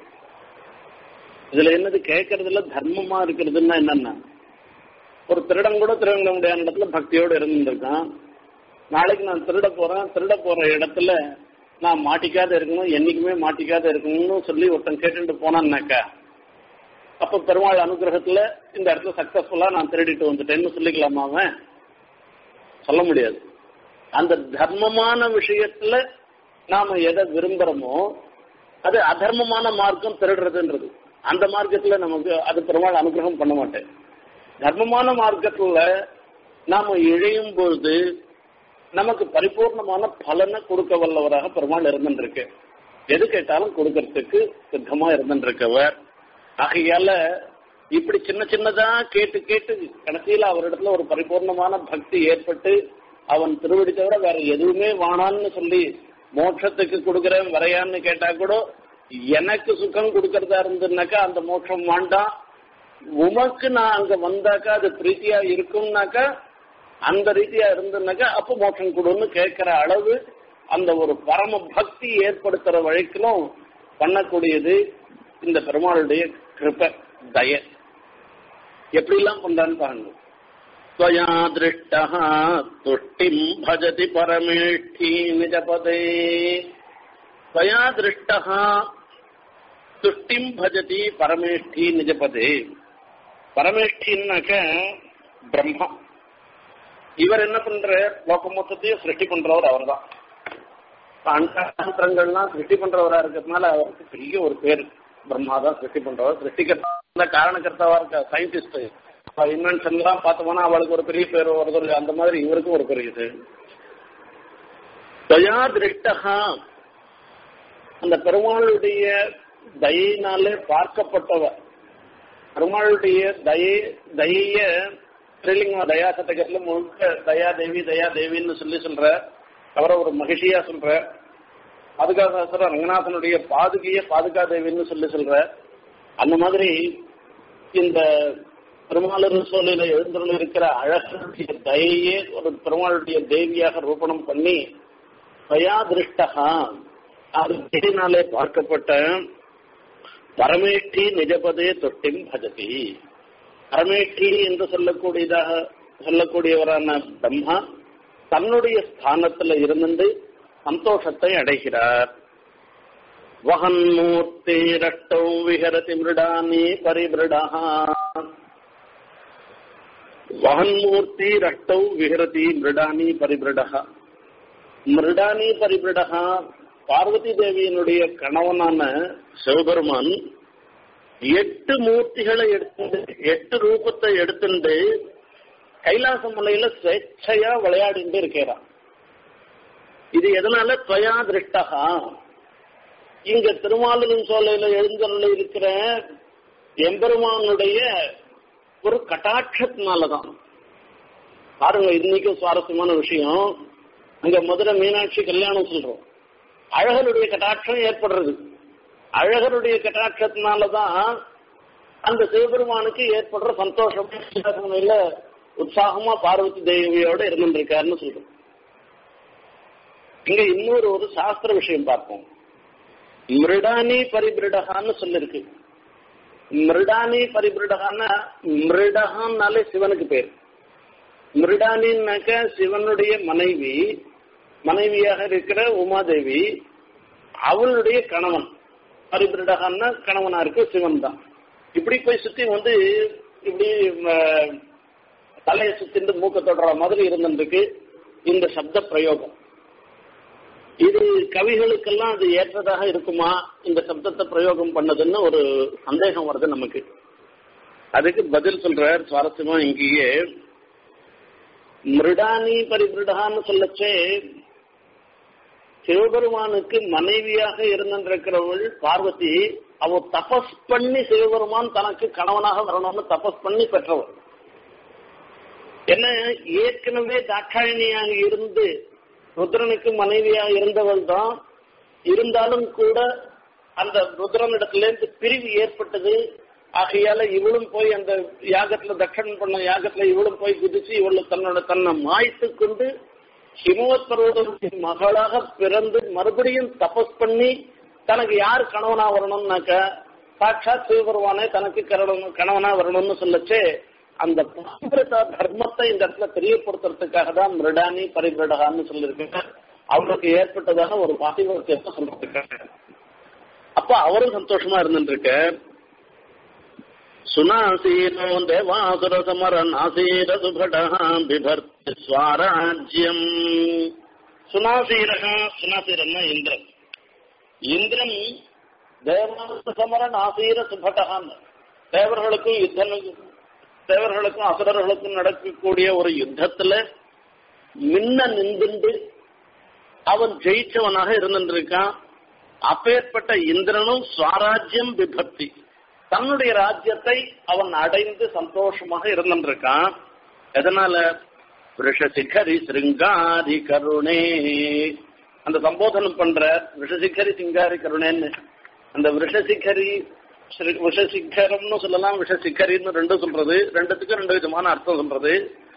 இதுல என்னது கேட்கறதுல தர்மமா இருக்கிறதுன்னா என்னன்னா ஒரு திருடன் கூட திருவங்க முடியாத இடத்துல பக்தியோடு இருந்திருக்கான் நாளைக்கு நான் திருட போறேன் திருட போற இடத்துல நான் மாட்டிக்காத இருக்கணும் என்னைக்குமே மாட்டிக்காத இருக்கணும்னு சொல்லி ஒருத்தன் கேட்டுட்டு போனான்னாக்கா அப்ப பெருமாள் அனுகிரகத்துல இந்த இடத்துல சக்சஸ்ஃபுல்லா நான் திருடிட்டு வந்துட்டேன்னு சொல்லிக்கலாமா அவன் சொல்ல முடியாது அந்த தர்மமான விஷயத்துல நாம எதை விரும்புறோமோ அது அதர்மமான மார்க்கம் திருடுறதுன்றது அந்த மார்க்கத்துல நமக்கு அது பெருமாள் அனுகிரகம் பண்ண மாட்டேன் தர்மமான மார்க்கத்துல நாம இழையும் பொழுது நமக்கு பரிபூர்ணமான பலனை கொடுக்க வல்லவராக பெருமாள் இருந்துருக்கு எது கேட்டாலும் கொடுக்கறதுக்கு சித்தமா இருந்துருக்கவர் ஆகையால இப்படி சின்ன சின்னதா கேட்டு கேட்டு கடைசியில அவரிடத்துல ஒரு பரிபூர்ணமான பக்தி ஏற்பட்டு அவன் திருவடி தவிர வேற எதுவுமே வானான்னு சொல்லி மோட்சத்துக்கு கொடுக்கறேன் வரையான்னு கேட்டா கூட எனக்கு சுகம் கொடுக்கறதா இருந்துனாக்கா அந்த மோட்சம் வேண்டாம் உமக்கு நான் அங்க வந்தாக்கா அது பிரீத்தியா இருக்கும்னாக்கா அந்த ரீதியா இருந்துனாக்கா அப்போ மோட்சம் கொடுன்னு கேட்கிற அளவு அந்த ஒரு பரம பக்தி ஏற்படுத்துற வழக்கிலும் பண்ணக்கூடியது இந்த பெருமாளுடைய கிருப்ப தய எப்படிலாம் பண்றான்னு பாருங்க त्वया दृष्टः तुष्टिम् भजति परमेष्ठी निजपदे त्वया दृष्टः துஷ்டிம் பஜதி பரமேஷ்டி நிஜபதே பரமேஷ்டின்னாக்க பிரம்மா இவர் என்ன பண்ற லோக மொத்தத்தையும் சிருஷ்டி பண்றவர் அவர் தான் அண்டங்கள்லாம் சிருஷ்டி பண்றவரா இருக்கிறதுனால அவருக்கு பெரிய ஒரு பேர் பிரம்மா தான் சிருஷ்டி பண்றவர் சிருஷ்டிகர்த்தா காரணக்கர்த்தாவா இருக்க சயின்டிஸ்ட் இன்வென்ஷன் எல்லாம் பார்த்தோம்னா அவளுக்கு ஒரு பெரிய பேர் வருது அந்த மாதிரி இவருக்கும் ஒரு பெரிய இது தயா திருஷ்டகா அந்த பெருமாளுடைய தயினாலே பார்க்கப்பட்டவர் பெருமாளுடைய தயை தய ஸ்ரீலிங்க தயா சதகத்துல முழுக்க தயா தேவி தயா தேவின்னு சொல்லி சொல்ற அவரை ஒரு மகிழ்ச்சியா சொல்ற பாதுகா சாஸ்திர ரங்கநாதனுடைய பாதுகைய பாதுகா தேவின்னு சொல்லி சொல்ற அந்த மாதிரி இந்த பெருமாளர் சோலையில எழுந்துள்ள இருக்கிற அழகனுடைய தயையே ஒரு பெருமாளுடைய தேவியாக ரூபணம் பண்ணி தயா திருஷ்டகா அது தேடினாலே பார்க்கப்பட்ட பரமேஷ்டி நிஜபதே தொட்டிம் பஜதி பரமேஷ்டி என்று சொல்லக்கூடியதாக சொல்லக்கூடியவரான பிரம்மா தன்னுடைய ஸ்தானத்துல இருந்து சந்தோஷத்தை அடைகிறார் வகன்மூர்த்தி ரட்டௌ விஹரதி மிருடானி பரிபிருடா வகன்மூர்த்தி ரட்டௌ விஹரதி மிருடானி பரிபிருடா மிருடானி பரிபிருடா பார்வதி தேவியினுடைய கணவனான சிவபெருமான் எட்டு மூர்த்திகளை எடுத்து எட்டு ரூபத்தை எடுத்துட்டு கைலாச மலையில ஸ்வேச்சையா விளையாடிட்டு இருக்கிறான் இது எதனால துவயா திருஷ்டகா இங்க திருமாலின் சோலையில எழுந்தருள் இருக்கிற எம்பெருமானுடைய ஒரு கட்டாட்சத்தினாலதான் பாருங்க இன்னைக்கும் சுவாரஸ்யமான விஷயம் அங்க மதுரை மீனாட்சி கல்யாணம் சொல்றோம் அழகருடைய கட்டாட்சம் ஏற்படுறது அழகருடைய கட்டாட்சத்தினாலதான் அந்த சிவபெருமானுக்கு ஏற்படுற சந்தோஷம் இல்ல உற்சாகமா பார்வதி தேவியோட இருந்துருக்காருன்னு சொல்றோம் இங்க இன்னொரு ஒரு சாஸ்திர விஷயம் பார்ப்போம் மிருடானி பரிபிருடகான்னு சொல்லிருக்கு மிருடானி பரிபிருடகான்னா மிருடகான்னாலே சிவனுக்கு பேர் மிருடானின்னாக்க சிவனுடைய மனைவி மனைவியாக இருக்கிற உமாதேவி அவளுடைய கணவன் பரிபிருடகான்னா கணவனா இருக்கு சிவன் தான் இப்படி போய் சுத்தி வந்து இப்படி தலையை சுத்திட்டு மூக்க தொடர மாதிரி இருந்திருக்கு இந்த சப்த பிரயோகம் இது கவிகளுக்கெல்லாம் அது ஏற்றதாக இருக்குமா இந்த சப்தத்தை பிரயோகம் பண்ணதுன்னு ஒரு சந்தேகம் வருது நமக்கு அதுக்கு பதில் சொல்ற சுவாரஸ்யமா இங்கேயே மிருடானி பரிபிருடான்னு சொல்லச்சே சிவபெருமானுக்கு மனைவியாக இருந்திருக்கிறவள் பார்வதி அவ தபஸ் பண்ணி சிவபெருமான் தனக்கு கணவனாக வரணும்னு தபஸ் பண்ணி பெற்றவள் என்ன ஏற்கனவே தாட்சாயணியாக இருந்து ருத்ரனுக்கு மனைவியா இருந்தவள் தான் இருந்தாலும் கூட அந்த ருத்ரனிடத்திலேருந்து பிரிவு ஏற்பட்டது ஆகையால இவளும் போய் அந்த யாகத்துல தட்சணம் பண்ண யாகத்துல இவளும் போய் குதிச்சு இவளு தன்னோட தன்னை மாய்த்து கொண்டு ஹிமவத் பர்வதனுடைய மகளாக பிறந்து மறுபடியும் தபஸ் பண்ணி தனக்கு யார் கணவனா வரணும்னாக்க சாட்சாத் சிவபெருமானே தனக்கு கணவனா வரணும்னு சொல்லச்சே அந்த பாத்திரதா தர்மத்தை இந்த இடத்துல தெரியப்படுத்துறதுக்காக தான் மிருடானி பரிபிரடகான்னு சொல்லியிருக்காங்க அவருக்கு ஏற்பட்டதான ஒரு பாசிவத்தியத்தை சொல்லிருக்காங்க அப்ப அவரும் சந்தோஷமா இருந்துருக்க சுனாசீனோ தேவாசுர சமரன் ஆசீர சுபடா பிபர்த்தி ஸ்வராஜ்யம் சுனாசீரகா சுனாசீரன்னா இந்திரன் இந்திரன் தேவாசுர சமரன் ஆசீர சுபடகான் தேவர்களுக்கும் யுத்தம் தேவர்களுக்கும் அசுரர்களுக்கும் நடக்கக்கூடிய ஒரு யுத்தத்துல மின்ன நின்று அவன் ஜெயிச்சவனாக இருந்திருக்கான் அப்பேற்பட்ட இந்திரனும் சுவாராஜ்யம் விபக்தி தன்னுடைய ராஜ்யத்தை அவன் அடைந்து சந்தோஷமாக இருந்திருக்கான் எதனால ரிஷசிகரி சிருங்காரி கருணே அந்த சம்போதனம் பண்ற ரிஷசிகரி சிங்காரி கருணேன்னு அந்த ரிஷசிகரி விஷசிகரம்னு சொல்லலாம் விஷசிகரின்னு ரெண்டும் சொல்றது ரெண்டுத்துக்கும் ரெண்டு விதமான அர்த்தம் சொல்றது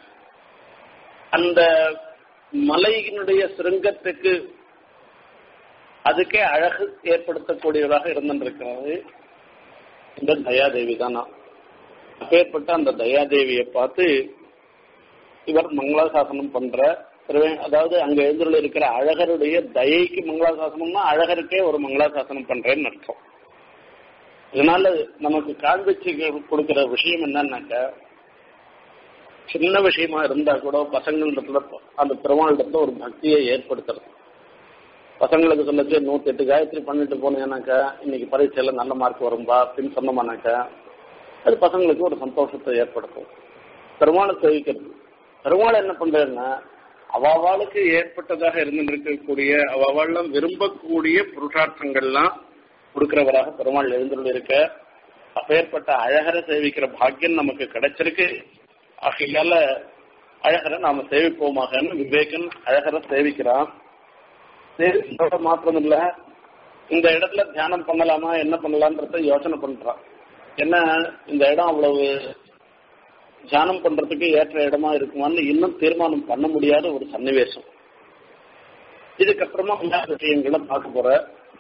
அந்த மலையினுடைய சிருங்கத்துக்கு அதுக்கே அழகு ஏற்படுத்தக்கூடியதாக இருந்திருக்கிறது இந்த தயாதேவி தானா அப்பேற்பட்ட அந்த தயாதேவியை பார்த்து இவர் மங்களாசாசனம் பண்ற அதாவது அங்க எழுந்துள்ள இருக்கிற அழகருடைய தயைக்கு மங்களாசாசனம்னா அழகருக்கே ஒரு மங்களாசாசனம் பண்றேன்னு அர்த்தம் இதனால நமக்கு காண்பிச்சு கொடுக்கிற விஷயம் என்னன்னாக்க சின்ன விஷயமா இருந்தா கூட பசங்களிடத்துல அந்த பெருமாளிடத்துல ஒரு பக்தியை ஏற்படுத்துறது பசங்களுக்கு சொல்லச்சு நூத்தி எட்டு காயத்ரி பண்ணிட்டு போனேன்னாக்கா இன்னைக்கு பரீட்சையில நல்ல மார்க் வரும்பா அப்படின்னு சொன்னோம்னாக்கா அது பசங்களுக்கு ஒரு சந்தோஷத்தை ஏற்படுத்தும் பெருமாளை சேவிக்கிறது பெருமாள் என்ன பண்றதுன்னா அவாவாளுக்கு ஏற்பட்டதாக இருந்திருக்கக்கூடிய அவாவாள் விரும்பக்கூடிய புருஷார்த்தங்கள்லாம் கொடுக்கிறவராக பெருமாள் எழுந்துள்ள இருக்க அப்பேற்பட்ட அழகரை சேவிக்கிற பாக்கியம் நமக்கு கிடைச்சிருக்கு ஆகையால அழகரை நாம சேவிப்போமாகன்னு விவேகன் அழகரை சேவிக்கிறான் சேவிக்கிறோட மாத்திரம் இல்ல இந்த இடத்துல தியானம் பண்ணலாமா என்ன பண்ணலான்றத யோசனை பண்றான் என்ன இந்த இடம் அவ்வளவு தியானம் பண்றதுக்கு ஏற்ற இடமா இருக்குமான்னு இன்னும் தீர்மானம் பண்ண முடியாத ஒரு சன்னிவேசம் இதுக்கப்புறமா எல்லா விஷயங்களை பார்க்க போற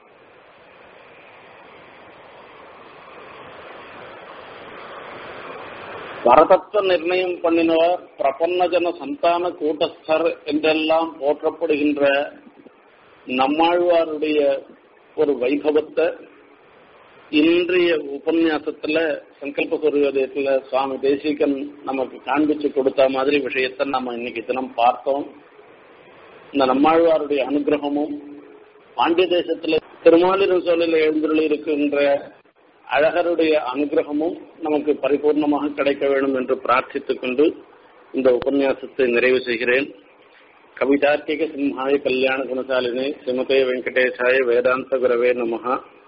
பரதத்துவ நிர்ணயம் பண்ணினவர் பிரபன்னஜன சந்தான கூட்டஸ்தர் என்றெல்லாம் போற்றப்படுகின்ற நம்மாழ்வாருடைய ஒரு வைபவத்தை இன்றைய உபன்யாசத்துல சங்கல்ப சூரியோதயத்துல சுவாமி தேசிகன் நமக்கு காண்பிச்சு கொடுத்த மாதிரி விஷயத்தை நம்ம இன்னைக்கு தினம் பார்த்தோம் இந்த நம்மாழ்வாருடைய அனுகிரகமும் பாண்டிய தேசத்துல திருமாலிரும் சோழில் எழுந்துள்ள இருக்கின்ற அழகருடைய அனுகிரகமும் நமக்கு பரிபூர்ணமாக கிடைக்க வேண்டும் என்று பிரார்த்தித்துக் கொண்டு
இந்த உபன்யாசத்தை நிறைவு செய்கிறேன் கவிதார்த்திக சிம்ஹாய கல்யாண குணசாலினி ஸ்ரீமதே வெங்கடேசாய வேதாந்த குரவே நமஹா